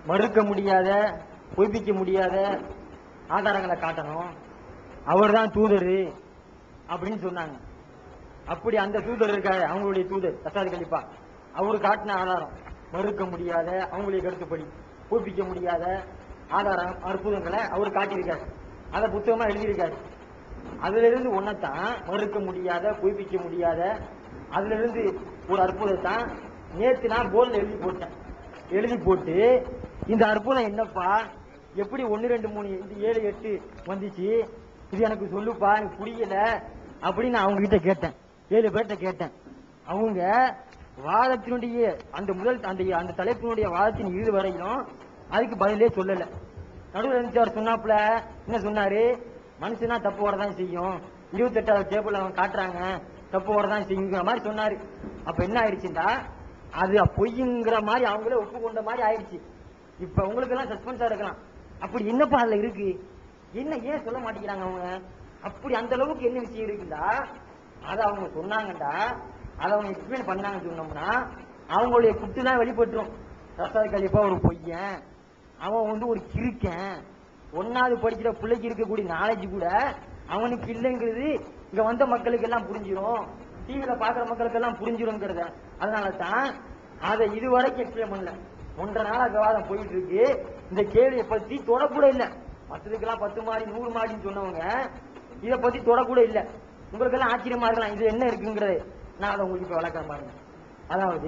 மறுக்க முடியாத பொய்ப்பிக்க முடியாத ஆதாரங்களை காட்டணும் அவர் தான் தூதர் அப்படின்னு சொன்னாங்க அப்படி அந்த தூதர் இருக்காரு அவங்களுடைய தூதர் பிரசாத் கலிப்பா அவர் காட்டின ஆதாரம் மறுக்க முடியாத அவங்களுடைய கருத்துப்படி பொய்ப்பிக்க முடியாத ஆதாரம் அற்புதங்களை அவர் காட்டியிருக்காரு அதை புத்தகமா எழுதியிருக்காரு அதுல இருந்து ஒன்னத்தான் மறுக்க முடியாத பொய்ப்பிக்க முடியாத அதுல இருந்து ஒரு அற்புதத்தான் நேத்து நான் போர்டில் எழுதி போட்டேன் எழுதி போட்டு இந்த அற்புதம் என்னப்பா எப்படி ஒன்னு ரெண்டு மூணு இந்த ஏழு எட்டு வந்துச்சு இது எனக்கு சொல்லுப்பா எனக்கு புரியல அப்படின்னு நான் அவங்க கிட்ட கேட்டேன் ஏழு பேர்கிட்ட கேட்டேன் அவங்க வாதத்தினுடைய அந்த முதல் அந்த அந்த தலைப்பினுடைய வாதத்தின் இறுதி வரையிலும் அதுக்கு பதிலே சொல்லல நடுவில் இருந்துச்சு அவர் சொன்னாப்புல என்ன சொன்னாரு மனுஷனா தப்பு வரதான் செய்யும் இருபத்தெட்டாவது டேபிள் அவன் காட்டுறாங்க தப்பு வரதான் செய்யுங்கிற மாதிரி சொன்னாரு அப்ப என்ன ஆயிடுச்சுண்டா அது பொய்யுங்கிற மாதிரி அவங்களே ஒப்புக்கொண்ட மாதிரி ஆயிடுச்சு இப்ப உங்களுக்கு எல்லாம் சஸ்பென்ஸா இருக்கலாம் அப்படி என்னப்பா அதுல இருக்கு என்ன ஏன் சொல்ல மாட்டேங்கிறாங்க அவங்க அப்படி அந்த அளவுக்கு என்ன விஷயம் இருக்குண்டா அதை அவங்க சொன்னாங்கடா அதை அவங்க எக்ஸ்பிளைன் பண்ணாங்கன்னு சொன்னோம்னா அவங்களுடைய குட்டு தான் வெளிப்பட்டுரும் ரசாத் கலிப்பா ஒரு பொய்யன் அவன் வந்து ஒரு கிறுக்கன் ஒன்னாவது படிக்கிற பிள்ளைக்கு இருக்கக்கூடிய நாலேஜ் கூட அவனுக்கு இல்லைங்கிறது இங்க வந்த மக்களுக்கு எல்லாம் புரிஞ்சிடும் டிவியில பாக்குற மக்களுக்கு எல்லாம் புரிஞ்சிடும்ங்கிறத அதனால தான் அதை இதுவரைக்கும் எக்ஸ்பிளைன் பண்ணல ஒன்றரை நாளா விவாதம் போயிட்டு இருக்கு இந்த கேள்வியை பத்தி தொடக்கூட இல்ல மற்றதுக்கெல்லாம் பத்து மாடி நூறு மாடின்னு சொன்னவங்க இதை பத்தி தொடக்கூட இல்ல உங்களுக்கு எல்லாம் ஆச்சரியமா இருக்கலாம் இது என்ன இருக்குங்கிறது நான் அதை உங்களுக்கு இப்ப விளக்கம் பாருங்க அதாவது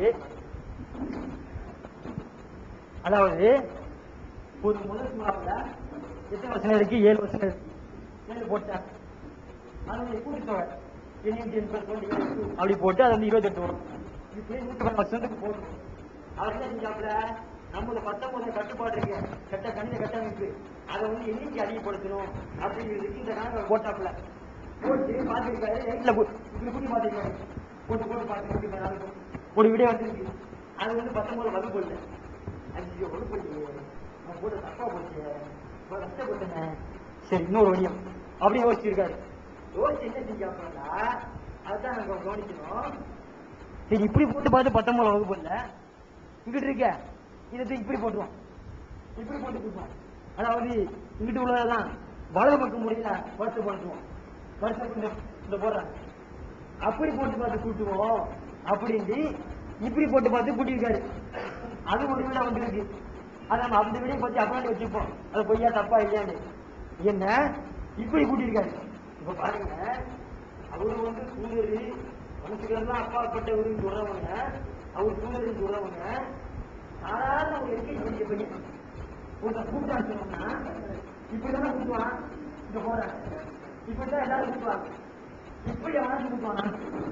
அதாவது ஒரு முதல் சுறாவுல எத்தனை வருஷம் இருக்கு ஏழு வருஷம் இருக்கு ஏழு போட்டேன் அதனுடைய கூட்டுத்தொகை எண்ணிக்கை plus twenty two அப்படி போட்டு அது வந்து இருபத்தெட்டு வரும் இப்படி நூற்றி வருஷத்துக்கு போடும் அவர் என்ன செஞ்சாப்புல நம்மள பத்தொன்பது கட்டுப்பாடு இருக்கு கட்ட கணித கட்டமைப்பு அதை வந்து எண்ணிக்கை அதிகப்படுத்தணும் அப்படிங்கிறதுக்கு இந்த கணக்கு போட்டாப்புல போட்டு பார்த்துருக்காரு நைட்ல இப்படி கூட்டி பார்த்துருக்காரு போட்டு போட்டு பார்த்துருக்கு ஒரு வீடியோ வந்துருக்கு அது வந்து பத்தொன்பது வகுப்பு இல்லை ஐயோ வகுப்பு இல்லையே நான் போட்டு தப்பா போச்சு ரொம்ப கஷ்டப்பட்டேன் சரி இன்னொரு வழியம் அப்படின்னு யோசிச்சிருக்காரு யோசிச்சு என்ன செஞ்சாப்புலா அதுதான் நம்ம கவனிக்கணும் சரி இப்படி போட்டு பார்த்து பத்தொன்பது வகுப்பு இல்ல இங்கிட்டு இருக்க இதை தூக்கி இப்படி போட்டுருவோம் இப்படி போட்டு கூட்டுவோம் அதாவது இங்கிட்டு உள்ளதெல்லாம் வலது பக்கம் முடியல வருஷம் போட்டுருவோம் வருஷம் இந்த இந்த போடுறாங்க அப்படி போட்டு பார்த்து கூட்டுவோம் அப்படின்ட்டு இப்படி போட்டு பார்த்து கூட்டியிருக்காரு அது ஒரு விட வந்திருக்கு அதை நம்ம அந்த விடையை பத்தி அப்புறம் வச்சுப்போம் அது பொய்யா தப்பா இல்லையான்னு என்ன இப்படி கூட்டியிருக்காரு இப்ப பாருங்க அவரு வந்து தூதரு மனுஷர்கள்லாம் அப்பாற்பட்டவருன்னு சொல்றவங்க அவர் தூதருன்னு சொல்றவங்க சாதாரண ஒரு எல்கேஜி படிக்க பையன் ஒருத்தன் கூப்பிட்டான்னு சொன்னோம்னா இப்படிதானே கூப்பிடுவான் இங்க போறாங்க இப்படிதான் எல்லாரும் கூப்பிடுவாங்க இப்படி அவனாச்சும் கூப்பிடுவானா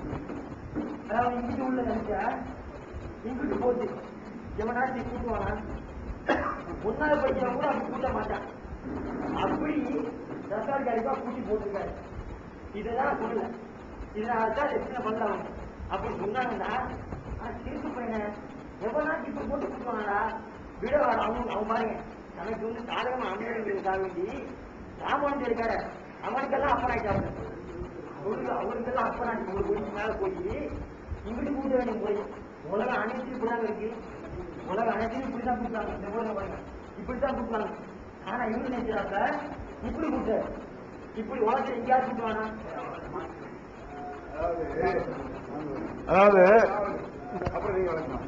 அதாவது இங்கிட்டு உள்ள நினைச்சா இங்கிட்டு போச்சு எவனாச்சும் கூப்பிடுவானா ஒன்னாவது படிக்கிறவங்க கூட அப்படி கூட்ட மாட்டான் அப்படி ரசால் கரிப்பா கூட்டி போட்டிருக்காரு இதெல்லாம் சொல்லல இதனால தான் எத்தனை பண்ணலாம் அப்படி சொன்னாங்கன்னா திருப்பு பையனை எவனாச்சும் இப்ப போட்டு கூட்டுவாங்களா விட வர அவங்க அவன் பாருங்க தனக்கு வந்து சாதகமா அமைதிக்காக வேண்டி ராமானுஜர் இருக்காரு அவனுக்கெல்லாம் அப்பனாயிட்டாரு அவருக்கு அவருக்கெல்லாம் அப்பனாச்சு ஒரு கோடிக்கு மேல போய் இங்கிட்டு கூட்ட வேண்டிய போய் உலகம் அனைத்து இப்படிதான் இருக்கு உலகம் அனைத்தையும் இப்படிதான் கூப்பிட்டாங்க இந்த உலகம் பாருங்க இப்படித்தான் கூப்பிட்டாங்க ஆனா இவரு நினைச்சாக்க இப்படி கூப்பிட்டு இப்படி உலகத்தை எங்கேயாவது கூப்பிடுவானா அதாவது அப்புறம் நீங்க வளர்க்கலாம்.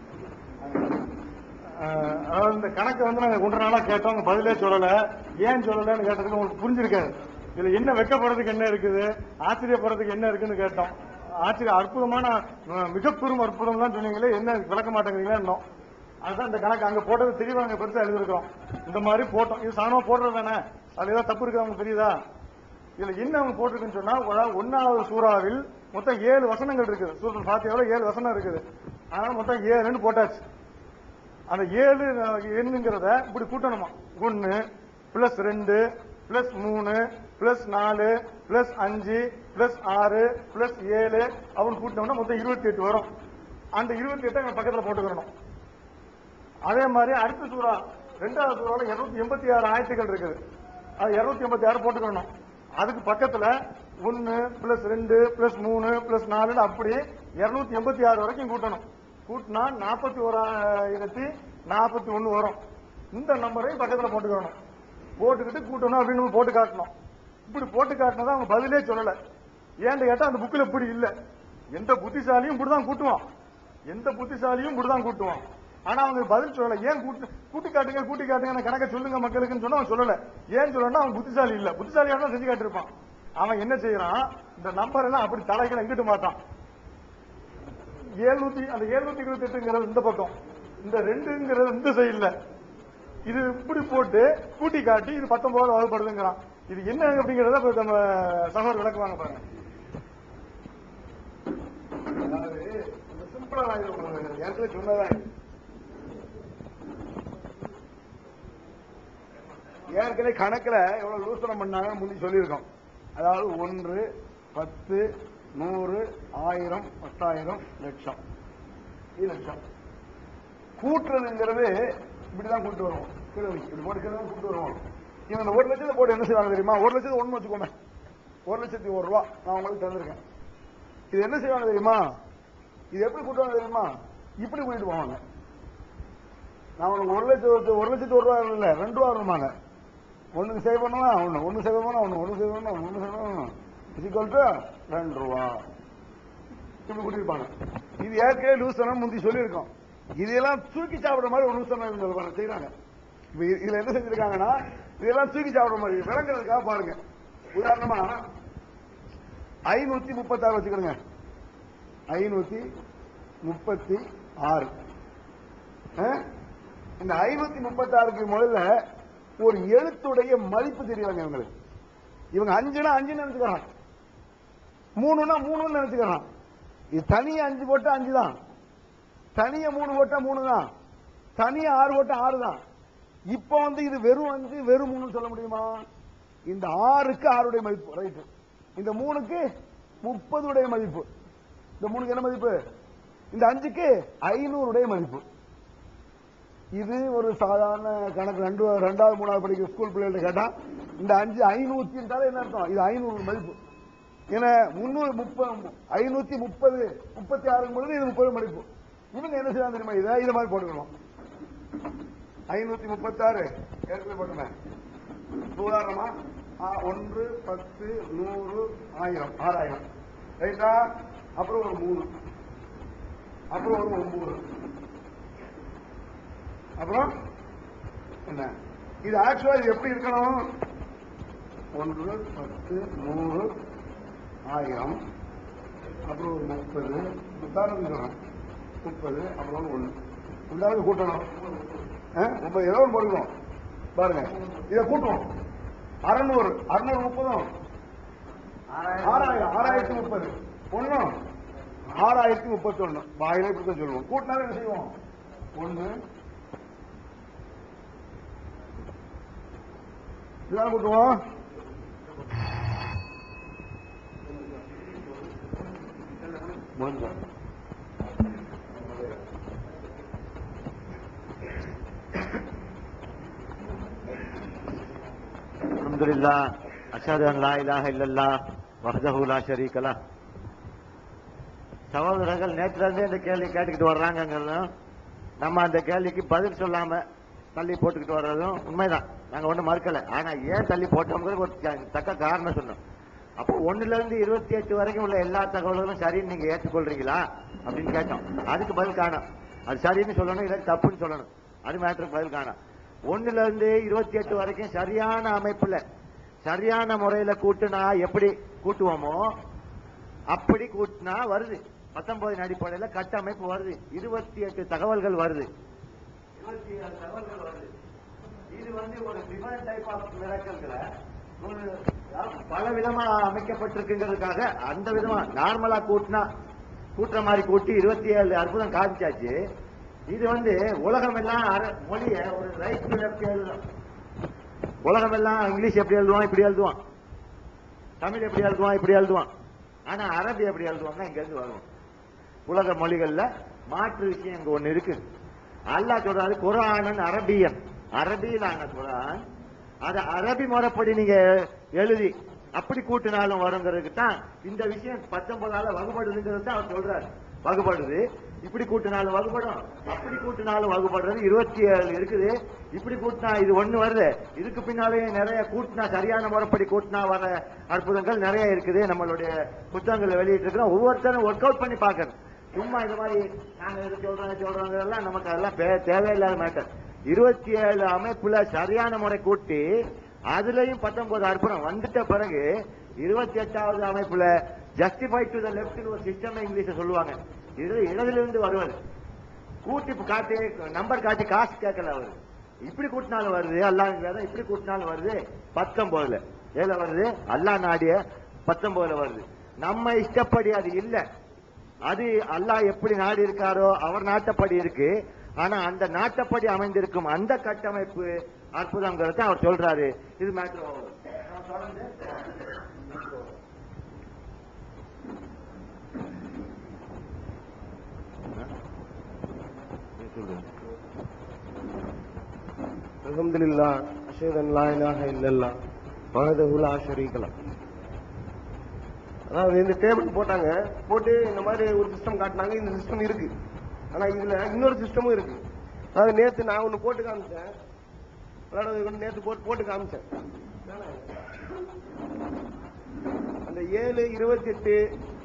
அஹ், அதாவது இந்த கணக்கை வந்து நாங்க ஒன்றரை நாளா கேட்டோம் அவங்க பதிலே சொல்லல ஏன் சொல்லலன்னு கேட்டதுக்கு உங்களுக்கு புரிஞ்சிருக்காது இதுல என்ன வெக்கப்படுறதுக்கு என்ன இருக்குது ஆச்சரியப்படுறதுக்கு என்ன இருக்குன்னு கேட்டோம் ஆச்சரிய அற்புதமான அஹ், மிகப்பெரும் அற்புதம் தான் சொன்னீங்களே என்ன விளக்க மாட்டேங்கிறீங்களா இன்னும் அதுதான் இந்த கணக்கு அங்க போட்டது தெளிவா அங்க பெருசா எழுதிருக்கோம் இந்த மாதிரி போட்டோம் இது சாணமா போடுறது தானே அது ஏதாவது தப்பு இருக்கு அவங்க தெரியுதா இதுல என்ன அவங்க போட்டிருக்குன்னு சொன்னா அதாவது ஒன்னாவது சூறாவில் மொத்தம் ஏழு வசனங்கள் இருக்குது சூரத்தில் பாத்தியாவில் ஏழு வசனம் இருக்குது அதனால மொத்தம் ஏழுன்னு போட்டாச்சு அந்த ஏழு அஹ், எண்ணுங்கிறத இப்படி கூட்டணுமா ஒன்னு பிளஸ் ரெண்டு பிளஸ் மூணு பிளஸ் நாலு பிளஸ் அஞ்சு பிளஸ் ஆறு பிளஸ் ஏழு அப்படின்னு கூட்டினோம்னா மொத்தம் இருபத்தி எட்டு வரும் அந்த இருபத்தி எட்டை எங்க பக்கத்துல போட்டுக்கிறணும் அதே மாதிரி அடுத்த சூறா ரெண்டாவது சூறாவில் இருநூத்தி எண்பத்தி ஆறு ஆயத்துக்கள் இருக்குது அது இருநூத்தி எண்பத்தி ஆறு போட்டுக்கணும் அதுக்கு பக்கத்துல ஒன்னு பிளஸ் ரெண்டு பிளஸ் மூணு பிளஸ் நாலுன்னு அப்படி இருநூத்தி எண்பத்தி ஆறு வரைக்கும் கூட்டணும் கூட்டினா நாற்பத்தி ஓராயிரத்தி நாற்பத்தி ஒண்ணு வரும் இந்த நம்பரையும் பக்கத்துல போட்டுக்கணும் போட்டுக்கிட்டு கூட்டணும் அப்படின்னு நம்ம போட்டு காட்டணும் இப்படி போட்டு காட்டினதா அவங்க பதிலே சொல்லல ஏன்னு கேட்டா அந்த புக்கில் இப்படி இல்ல எந்த புத்திசாலியும் இப்படிதான் கூட்டுவான் எந்த புத்திசாலியும் இப்படிதான் கூட்டுவான் ஆனா அவங்க பதில் சொல்லல ஏன் கூட்டு கூட்டி காட்டுங்க கூட்டி காட்டுங்க கணக்க சொல்லுங்க மக்களுக்குன்னு சொன்னா அவன் சொல்லல ஏன் சொல்லணும்னா அவன் புத்திசாலி இல்ல புத்திசாலியா தான் செஞ்சு காட்டிருப்பான் அவன் என்ன செய்யறான் இந்த நம்பர் எல்லாம் அப்படி தலைகளை எங்கிட்டு மாட்டான் ஏழ்நூத்தி அந்த ஏழ்நூத்தி இருபத்தி எட்டுங்கிறது இந்த பக்கம் இந்த ரெண்டுங்கிறது இந்த சைடுல இது இப்படி போட்டு கூட்டி காட்டி இது பத்தொன்பது வகுப்படுதுங்கிறான் இது என்ன அப்படிங்கறத இப்ப நம்ம சகோதரர் விளக்குவாங்க பாருங்க அதாவது இந்த சிம்பிளா நான் இது உங்களுக்கு ஏற்கனவே சொன்னதா இது. ஏற்கனவே கணக்குல எவ்வளவு லூசனம் பண்ணாங்கன்னு முந்தி சொல்லியிருக்கோம் அதாவது ஒன்று பத்து நூறு ஆயிரம் பத்தாயிரம் லட்சம் இது லட்சம் கூட்டுறதுங்கிறது இப்படிதான் கூட்டு வருவோம் கீழே வை. இப்படி போட்டு கீழே தான் கூட்டு வருவோம் இவங்க இந்த ஒரு லட்சத்தை போட்டு என்ன செய்வாங்க தெரியுமா ஒரு லட்சத்து ஒண்ணு வச்சுக்கோமே ஒரு லட்சத்தி ஒரு ரூபா நான் உங்களுக்கு தந்திருக்கேன் இது என்ன செய்வாங்க தெரியுமா இது எப்படி கூட்டுவாங்க தெரியுமா இப்படி கூட்டிட்டு போவாங்க நான் உனக்கு ஒரு லட்சத்து ஒரு லட்சத்து ஒரு ரூபா இல்ல ரெண்டு ரூபா வருமாங்க ஒண்ணுக்கு சேவ் பண்ணா ஒண்ணு ஒண்ணு சேவ் பண்ணா ஒண்ணு ஒண்ணு சேவ் பண்ணா ஒண்ணு சேவ் பண்ணா இசிக்கல் டு ரெண்டு ரூபா இப்படி கூட்டியிருப்பாங்க இது ஏற்கனவே லூஸ் தனம் முந்தி சொல்லியிருக்கோம் இதெல்லாம் தூக்கி சாப்பிடுற மாதிரி ஒரு லூஸ் தனம் செய்யறாங்க இப்ப இது- இதுல என்ன செஞ்சிருக்காங்கன்னா இதெல்லாம் தூக்கி சாப்பிடுற மாதிரி விளங்குறதுக்காக பாருங்க உதாரணமா ஐநூத்தி முப்பத்தாறு வச்சுக்கிடுங்க ஐநூத்தி முப்பத்தி ஆறு ஆ? இந்த ஐநூத்தி முப்பத்தாறுக்கு முதல்ல ஒரு எழுத்துடைய மதிப்பு தெரியலங்க இவங்களுக்கு இவங்க அஞ்சுனா அஞ்சுன்னு நினைச்சுக்கிறான் மூணுனா மூணுன்னு நினைச்சுக்கிறான் இது தனியா அஞ்சு போட்டா அஞ்சு தான் தனியா மூணு போட்டா மூணு தான் தனியா ஆறு போட்டா ஆறு தான் இப்ப வந்து இது வெறும் அஞ்சு வெறும் மூணு சொல்ல முடியுமா இந்த ஆறுக்கு ஆறுடைய மதிப்பு ரைட் இந்த மூணுக்கு முப்பதுடைய மதிப்பு இந்த மூணுக்கு என்ன மதிப்பு இந்த அஞ்சுக்கு ஐநூறுடைய மதிப்பு இது ஒரு சாதாரண கணக்கு ரெண்டு ரெண்டாவது மூணாவது படிக்கிற ஸ்கூல் பிள்ளைகள்ட்ட கேட்டா இந்த அஞ்சு ஐநூத்தி என்ன அர்த்தம் இது ஐநூறு மதிப்பு ஏன்னா முன்னூறு முப்பது ஐநூத்தி முப்பது முப்பத்தி ஆறு பொழுது இது முப்பது மதிப்பு இவங்க என்ன செய்யலாம் தெரியுமா இதை இதை மாதிரி போட்டுக்கணும் ஐநூத்தி முப்பத்தாறு ஏற்கனவே போட்டுமே உதாரணமா ஆ, ஒன்று பத்து நூறு ஆயிரம் ஆறாயிரம் ரைட்டா அப்புறம் ஒரு மூணு அப்புறம் ஒரு ஒன்பது அப்புறம் என்ன இது ஆக்சுவலா இது எப்படி இருக்கணும் ஒன்று பத்து நூறு ஆயிரம் அப்புறம் ஒரு முப்பது உதாரணம் சொல்றேன் முப்பது அப்புறம் ஒன்று உண்டாவது கூட்டணும் ஆ? முப்பது ஏதோ ஒன்று போடுவோம் பாருங்க இதை கூட்டுவோம் அறநூறு அறுநூறு முப்பதும் ஆறாயிரம் ஆறாயிரத்தி முப்பது ஒன்றும் ஆறாயிரத்தி முப்பத்தி ஒன்று வாயில இப்படி தான் சொல்லுவோம் கூட்டினாலும் என்ன செய்வோம் ஒன்று இதான் கூட்டுவோம் முடிஞ்சோம் الحمد لله أشهد أن لا إله إلا الله وحده لا شريك له சகோதரர்கள் நேற்றுல இருந்தே இந்த கேள்வி கேட்டுக்கிட்டு வர்றாங்கங்களும் நம்ம அந்த கேள்விக்கு பதில் சொல்லாம தள்ளி போட்டுக்கிட்டு வர்றதும் உண்மைதான் நாங்க ஒண்ணும் மறுக்கல ஆனா ஏன் தள்ளி போட்டோம்ங்கிறது ஒரு க- தக்க காரணம் சொன்னோம் அப்போ ஒண்ணுல இருந்து இருபத்தி எட்டு வரைக்கும் உள்ள எல்லா தகவல்களும் சரின்னு நீங்க ஏற்றுக்கொள்றீங்களா அப்படின்னு கேட்டோம் அதுக்கு பதில் காணும் அது சரின்னு சொல்லணும் இல்லை தப்புன்னு சொல்லணும் அது மேட்டருக்கு பதில் காணும் ஒண்ணுல இருந்து இருபத்தி எட்டு வரைக்கும் சரியான அமைப்புல சரியான முறையில கூட்டுனா எப்படி கூட்டுவோமோ அப்படி கூட்டினா வருது பத்தொன்பதின் அடிப்படையில கட்டமைப்பு வருது இருபத்தி எட்டு தகவல்கள் வருது இருபத்தி ஏழு தகவல்கள் வருது இது வந்து ஒரு டிஃபரெண்ட் டைப் ஆஃப் மிராக்கல்களை ஒரு பல விதமா அமைக்கப்பட்டிருக்குங்கிறதுக்காக அந்த விதமா நார்மலா கூட்டினா கூட்டுற மாதிரி கூட்டி இருபத்தி ஏழு அற்புதம் காமிச்சாச்சு இது வந்து உலகம் எல்லாம் அர- மொழிய ஒரு ரைட் டு லெஃப்ட் எழுதணும் உலகம் எல்லாம் இங்கிலீஷ் எப்படி எழுதுவான் இப்படி எழுதுவான் தமிழ் எப்படி எழுதுவான் இப்படி எழுதுவான் ஆனா அரபி எப்படி எழுதுவாங்க இங்க இருந்து வருவோம் உலக மொழிகள்ல மாற்று விஷயம் இங்க ஒண்ணு இருக்கு அல்லாஹ் சொல்றாரு குரானன் அரபியன் அரபியிலான குரான் அது அரபி முறைப்படி நீங்க எழுதி அப்படி கூட்டினாலும் வருங்கிறதுக்கு தான் இந்த விஷயம் பத்தொன்பதால வகுபடுதுங்கிறது தான் அவர் சொல்றாரு வகுபடுது இப்படி கூட்டினாலும் வகுப்படும் அப்படி கூட்டினாலும் வகுப்படுறது இருபத்தி ஏழு இருக்குது இப்படி கூட்டினா இது ஒண்ணு வருது இதுக்கு பின்னாலேயும் நிறைய கூட்டினா சரியான முறைப்படி கூட்டினா வர அற்புதங்கள் நிறைய இருக்குது நம்மளுடைய புத்தகங்களை வெளியிட்டு இருக்கிறோம் ஒவ்வொருத்தரும் ஒர்க் அவுட் பண்ணி பார்க்கணும் சும்மா இந்த மாதிரி நாங்க இது சொல்றோம் இது சொல்றோங்கிறதெல்லாம் நமக்கு அதெல்லாம் பே- தேவையில்லாத மேட்டர் இருபத்தி ஏழு அமைப்புல சரியான முறை கூட்டி அதுலயும் பத்தொன்பது அற்புதம் வந்துட்ட பிறகு இருபத்தி எட்டாவது அமைப்புல ஜஸ்டிஃபை டு த லெப்ட் ஒரு சிஸ்டம் இங்கிலீஷ் சொல்லுவாங்க இது இடதிலிருந்து வருவது கூட்டி காட்டி நம்பர் காட்டி காசு கேட்கல அவரு இப்படி கூட்டினாலும் வருது அல்லா வேதம் இப்படி கூட்டினாலும் வருது பத்தொன்பதுல ஏல வருது அல்லா நாடிய பத்தொன்பதுல வருது நம்ம இஷ்டப்படி அது இல்ல அது அல்லாஹ் எப்படி நாடி இருக்காரோ அவர் நாட்டப்படி இருக்கு ஆனா அந்த நாட்டப்படி அமைந்திருக்கும் அந்த கட்டமைப்பு அற்புதங்கிறத அவர் சொல்றாரு இது மேட்ரு الحمد لله أشهد أن لا إله إلا الله وحده لا شريك له அதாவது இந்த டேபிள் போட்டாங்க போட்டு இந்த மாதிரி ஒரு சிஸ்டம் காட்டினாங்க இந்த சிஸ்டம் இருக்கு ஆனா இதுல இன்னொரு சிஸ்டமும் இருக்கு அதாவது நேத்து நான் ஒண்ணு போட்டு காமிச்சேன் விளையாடுறது கொண்டு நேத்து போட்டு போட்டு காமிச்சேன் அந்த ஏழு இருபத்தி எட்டு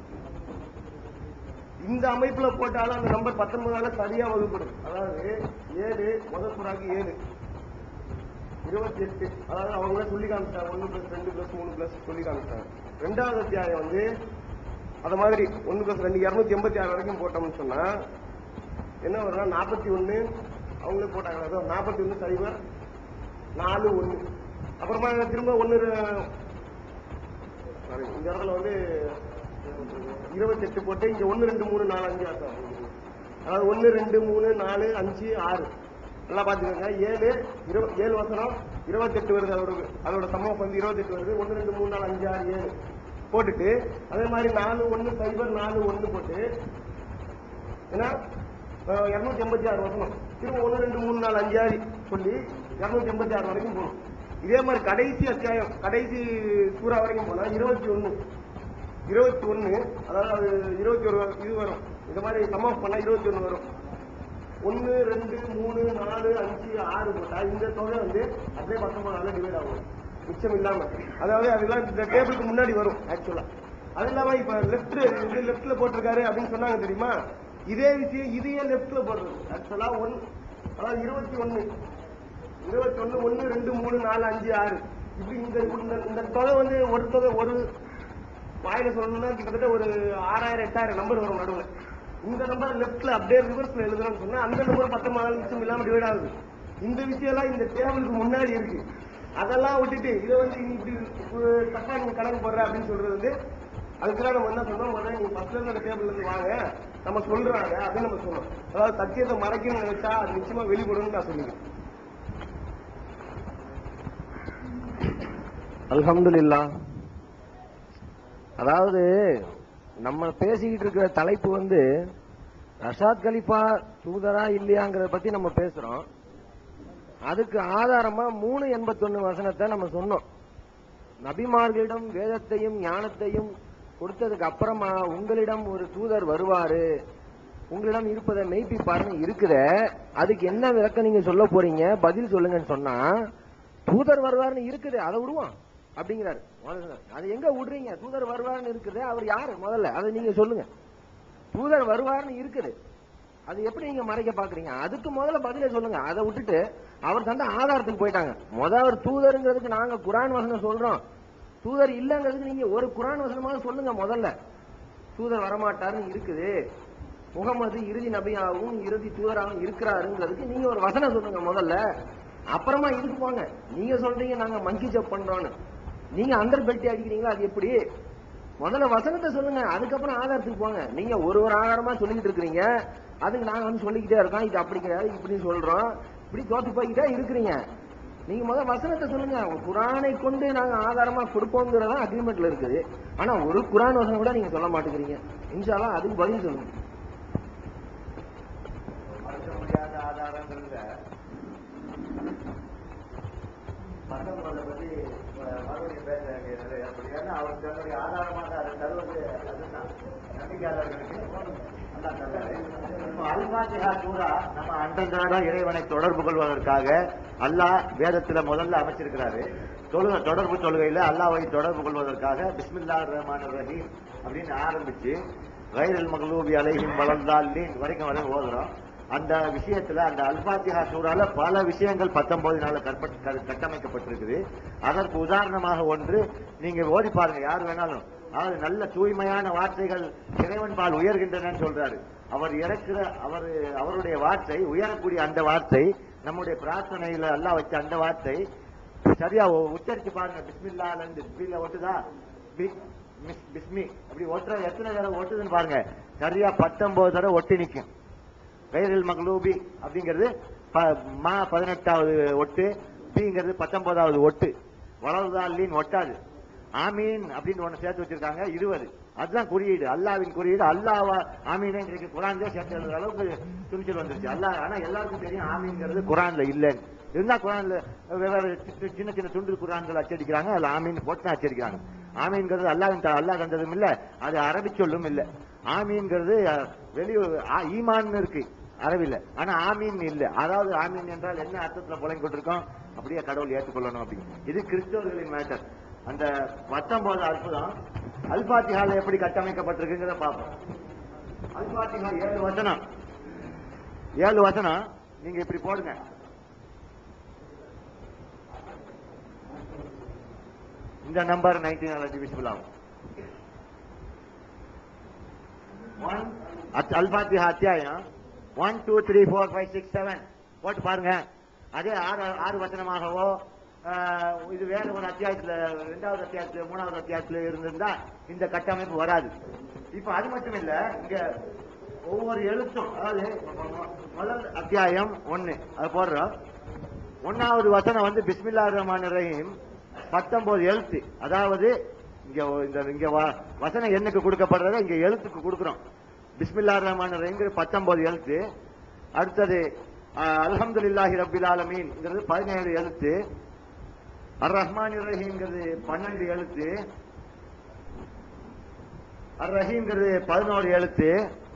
இந்த அமைப்புல போட்டாலும் அந்த நம்பர் பத்தொன்பதால சரியா வகுப்படும் அதாவது ஏழு முதல் புறாக்கு ஏழு இருபத்தி எட்டு அதாவது அவங்க சொல்லி காமிச்சாங்க ஒன்னு பிளஸ் ரெண்டு பிளஸ் மூணு பிளஸ் சொல்லி காமிச்சாங்க ரெண்டாவது அத்தியாயம் வந்து அத மாதிரி ஒன்னு பிளஸ் ரெண்டு இருநூத்தி எண்பத்தி ஆறு வரைக்கும் போட்டோம்னு சொன்னா என்ன வரும்னா நாற்பத்தி ஒன்னு அவங்களே போட்டாங்க அதாவது நாற்பத்தி ஒன்னு சைபர் நாலு ஒன்னு அப்புறமா திரும்ப ஒன்னு சாரி இந்த இடத்துல வந்து இருபத்தெட்டு போட்டு இங்க ஒன்னு ரெண்டு மூணு நாலு அஞ்சு ஆசை அதாவது ஒன்னு ரெண்டு மூணு நாலு அஞ்சு ஆறு நல்லா பாத்துக்கோங்க ஏழு இரு ஏழு வசனம் இருபத்தெட்டு வருது அதோட அதோட சமம் வந்து இருபத்தெட்டு வருது ஒன்னு ரெண்டு மூணு நாலு அஞ்சு ஆறு ஏழு போட்டுட்டு அதே மாதிரி நாலு ஒன்னு சைபர் நாலு ஒன்னு போட்டு ஏன்னா இருநூத்தி எண்பத்தி ஆறு வசனம் திரும்ப ஒன்று ரெண்டு மூணு நாலு அஞ்சு ஆறு சொல்லி இருநூத்தி எண்பத்தி ஆறு வரைக்கும் போகணும் இதே மாதிரி கடைசி அத்தியாயம் கடைசி சூறா வரைக்கும் போனா இருபத்தி ஒன்று இருபத்தி ஒன்று அதாவது அது இருபத்தி ஒரு இது வரும் இந்த மாதிரி சம் பண்ணா இருபத்தி ஒன்று வரும் ஒன்று ரெண்டு மூணு நாலு அஞ்சு ஆறு போட்டா இந்த தொகை வந்து அப்படியே பத்தொன்பதால டிவைட் ஆகும் மிச்சம் இல்லாம அதாவது அதெல்லாம் இந்த டேபிளுக்கு முன்னாடி வரும் ஆக்சுவலா அது இல்லாம இப்ப லெஃப்ட் இது லெஃப்ட்ல போட்டிருக்காரு அப்படின்னு சொன்னாங்க தெரியுமா இதே விஷயம் இதையே லெஃப்ட்ல போடுறது ஆக்சுவலா ஒன் அதாவது இருபத்தி ஒன்னு இருபத்தி ஒன்னு ஒன்னு ரெண்டு மூணு நாலு அஞ்சு ஆறு இப்படி இந்த இந்த- இந்த தொகை வந்து ஒரு தொகை ஒரு வாயில சொல்லணும்னா கிட்டத்தட்ட ஒரு ஆறாயிரம் எட்டாயிரம் நம்பர் வரும் நடுவுல இந்த நம்பர் லெஃப்ட்ல அப்படியே ரிவர்ஸ்ல எழுதுறோம்னு சொன்னா அந்த நம்பர் பத்தொன்பதாயிரம் நிமிஷம் இல்லாம டிவைட் ஆகுது இந்த விஷயம் எல்லாம் இந்த டேபிளுக்கு முன்னாடி இருக்கு அதெல்லாம் விட்டுட்டு இதை வந்து நீ இப்படி அஹ், தப்பா நீங்க கணக்கு போடுற அப்படின்னு சொல்றது வந்து அதுக்குலாம் நம்ம என்ன சொன்னோம் முதல்ல நீங்க ஃபர்ஸ்ட்ல இருந்து அந்த டேபிள்ல இருந்து வாங்க நம்ம சொல்றாங்க அப்படின்னு நம்ம சொன்னோம் அதாவது சத்தியத்தை மறைக்கணும்னு நினைச்சா அது நிச்சயமா வெளிப்படும் நான் சொல்லிக்கிறேன் அல்ஹம்துலில்லாஹ் அதாவது நம்ம பேசிக்கிட்டு இருக்கிற தலைப்பு வந்து ரஷாத் கலிஃபா தூதரா இல்லையாங்கிறத பத்தி நம்ம பேசுறோம் அதுக்கு ஆதாரமா மூணு எண்பத்தொன்னு வசனத்தை நம்ம சொன்னோம் நபிமார்களிடம் வேதத்தையும் ஞானத்தையும் கொடுத்ததுக்கு அப்புறமா உங்களிடம் ஒரு தூதர் வருவாரு உங்களிடம் இருப்பதை மெய்ப்பிப்பாருன்னு இருக்குத அதுக்கு என்ன விளக்கம் நீங்க சொல்ல போறீங்க பதில் சொல்லுங்கன்னு சொன்னா தூதர் வருவாருன்னு இருக்குது அதை விடுவான் அப்படிங்கிறாரு முதல்ல. அது எங்க விடுறீங்க தூதர் வருவாருன்னு இருக்குது அவர் யாரு முதல்ல அதை நீங்க சொல்லுங்க தூதர் வருவாருன்னு இருக்குது அது எப்படி நீங்க மறைக்க பாக்குறீங்க அதுக்கு முதல்ல பதிலே சொல்லுங்க அதை விட்டுட்டு அவர் தந்த ஆதாரத்துக்கு போயிட்டாங்க முத அவர் தூதருங்கிறதுக்கு நாங்க குரான் வசனம் சொல்றோம் தூதர் இல்லங்கிறதுக்கு நீங்க ஒரு குரான் வசனமாவது சொல்லுங்க முதல்ல தூதர் வரமாட்டாருன்னு இருக்குது முகமது இறுதி நபியாகவும் இறுதி தூதராகவும் இருக்கிறாருங்கிறதுக்கு நீங்க ஒரு வசனம் சொல்லுங்க முதல்ல அப்புறமா இதுக்கு போங்க நீங்க சொல்றீங்க நாங்க மங்கி ஜப் பண்றோம்னு நீங்க அந்தர் பெல்ட்டி அடிக்கிறீங்களா அது எப்படி முதல்ல வசனத்தை சொல்லுங்க அதுக்கப்புறம் ஆதாரத்துக்கு போங்க நீங்க ஒரு ஒரு ஆதாரமா சொல்லிக்கிட்டு இருக்கிறீங்க அதுக்கு நாங்க வந்து சொல்லிக்கிட்டே இருக்கோம் இது அப்படி கிடையாது இப்படி சொல்றோம் இப்படி தோத்து போய்கிட்டே இருக்கிறீங்க நீங்க முதல்ல வசனத்தை சொல்லுங்க குரானை கொண்டு நாங்க ஆதாரமா கொடுப்போங்கிறதா அக்ரிமெண்ட்ல இருக்குது ஆனா ஒரு குரான் வசனம் கூட நீங்க சொல்ல மாட்டேங்கிறீங்க இன்ஷால்லா அதுக்கு பதில் சொல்லுங்க மறுக்க முடியாத ஆதாரங்கள்ல பத்தொன்பதை பத்தி அஹ், மறுபடியும் பேச வேண்டியது அப்படி ஏன்னா அவர் தன்னுடைய ஆதாரமாக அதை தருவது அதுதான் நம்பிக்கையாளர்களுக்கு அல்லா தந்தாரு அல்பாத்திஹா சூரா நம்ம அன்றன்றாட இறைவனை தொடர்பு கொள்வதற்காக அல்லாஹ் வேதத்துல முதல்ல அமைச்சிருக்கிறாரு தொழுக தொடர்பு தொழுகையில அல்லாஹ்வை தொடர்பு கொள்வதற்காக பிஸ்மில்லாஹிர் ரஹ்மானிர் ரஹீம் அப்படின்னு ஆரம்பிச்சு கைரல் மகளூபி அலைஹிம் வளர்ந்தாலின் வரைக்கும் வரை ஓதுறோம் அந்த விஷயத்துல அந்த அல்பாத்திஹா சூறால பல விஷயங்கள் பத்தொன்பதினால கற்ப- க- கட்டமைக்கப்பட்டிருக்குது அதற்கு உதாரணமாக ஒன்று நீங்க ஓதி பாருங்க யார் வேணாலும் அதாவது நல்ல தூய்மையான வார்த்தைகள் இறைவன் பால் உயர்கின்றனன்னு சொல்றாரு அவர் இறக்குற அவர் அவருடைய வார்த்தை உயரக்கூடிய அந்த வார்த்தை நம்முடைய பிரார்த்தனையில எல்லாம் வச்ச அந்த வார்த்தை சரியா உ- உச்சரிச்சு பாருங்க பிஸ்மில்லால இருந்து பிஸ்மில்ல ஒட்டுதா பி- மிஸ்- பிஸ்மி அப்படி ஒட்டுற எத்தனை தடவை ஒட்டுதுன்னு பாருங்க சரியா பத்தொன்பது தடவை ஒட்டி நிக்கும் கைரில் மகளூபி அப்படிங்கிறது ப- மா பதினெட்டாவது ஒட்டு பிங்கிறது பத்தொன்பதாவது ஒட்டு வளர்தாலின் ஒட்டாது ஆமீன் அப்படின்னு ஒண்ணு சேர்த்து வச்சிருக்காங்க இருபது அதுதான் குறியீடு அல்லாவின் குறியீடு அல்லாவா ஆமீனே இன்றைக்கு குரான்ல சேர்த்து எழுதுற அளவுக்கு துணிச்சல் வந்துருச்சு அல்லாஹ் ஆனா எல்லாருக்கும் தெரியும் ஆமீன்ங்கிறது குரான்ல இல்லைன்னு இருந்தா குரான்ல வெவ்வேறு சி- சின்ன சின்ன துண்டு குரான்கள் அச்சடிக்கிறாங்க அதுல ஆமீன் போட்டு தான் அச்சடிக்கிறாங்க ஆமீன்கிறது அல்லாஹ் அல்லாஹ் கண்டதும் இல்ல அது அரபி சொல்லும் இல்ல ஆமீன்கிறது அஹ், வெளியூர் ஆ- ஈமான்னு இருக்கு அரபில ஆனா ஆமீன் இல்ல அதாவது ஆமீன் என்றால் என்ன அர்த்தத்துல புலங்கி கொண்டிருக்கோம் அப்படியே கடவுள் ஏற்றுக்கொள்ளணும் அப்படின்னு இது கிறிஸ்தவர்களின் மேட்டர் அந்த பத்தொன்பது அற்புதம் அல்பாத்திகால எப்படி கட்டமைக்கப்பட்டிருக்குங்கிறத பார்ப்போம் அல்பாத்திகா ஏழு வசனம் ஏழு வசனம் நீங்க இப்படி போடுங்க இந்த நம்பர் நைன்டீன் நாலேஜ் விசிபிள் ஆகும் ஒன் அல்பாத்திஹா அத்தியாயம் one two three four five six seven போட்டு பாருங்க அதே ஆறு ஆறு வசனமாகவோ ஆஹ், இது வேற ஒரு அத்தியாயத்துல ரெண்டாவது அத்தியாயத்துல மூணாவது அத்தியாயத்துல இருந்திருந்தா இந்த கட்டமைப்பு வராது இப்ப அது மட்டும் இல்ல இங்க ஒவ்வொரு எழுத்தும் அதாவது முதல் அத்தியாயம் ஒண்ணு அது போடுறோம் ஒன்னாவது வசனம் வந்து பிஸ்மில்லா ரஹ்மான் ரஹீம் பத்தொன்பது எழுத்து அதாவது இங்க ஒ- இந்த இங்க வ- வசனம் எண்ணுக்கு கொடுக்கப்படுறத இங்க எழுத்துக்கு கொடுக்குறோம் பிஸ்மில்லா ரஹ்மான் ரஹீம்ங்கிறது பத்தொன்பது எழுத்து அடுத்தது அல்ஹம்துலில்லாஹி ரப்பில் ஆலமீன்ங்கிறது பதினேழு எழுத்து அர் ரஹ்மான் ரஹீம்ங்கிறது பன்னெண்டு எழுத்து அர் ரஹீம்ங்கிறது பதினோரு எழுத்து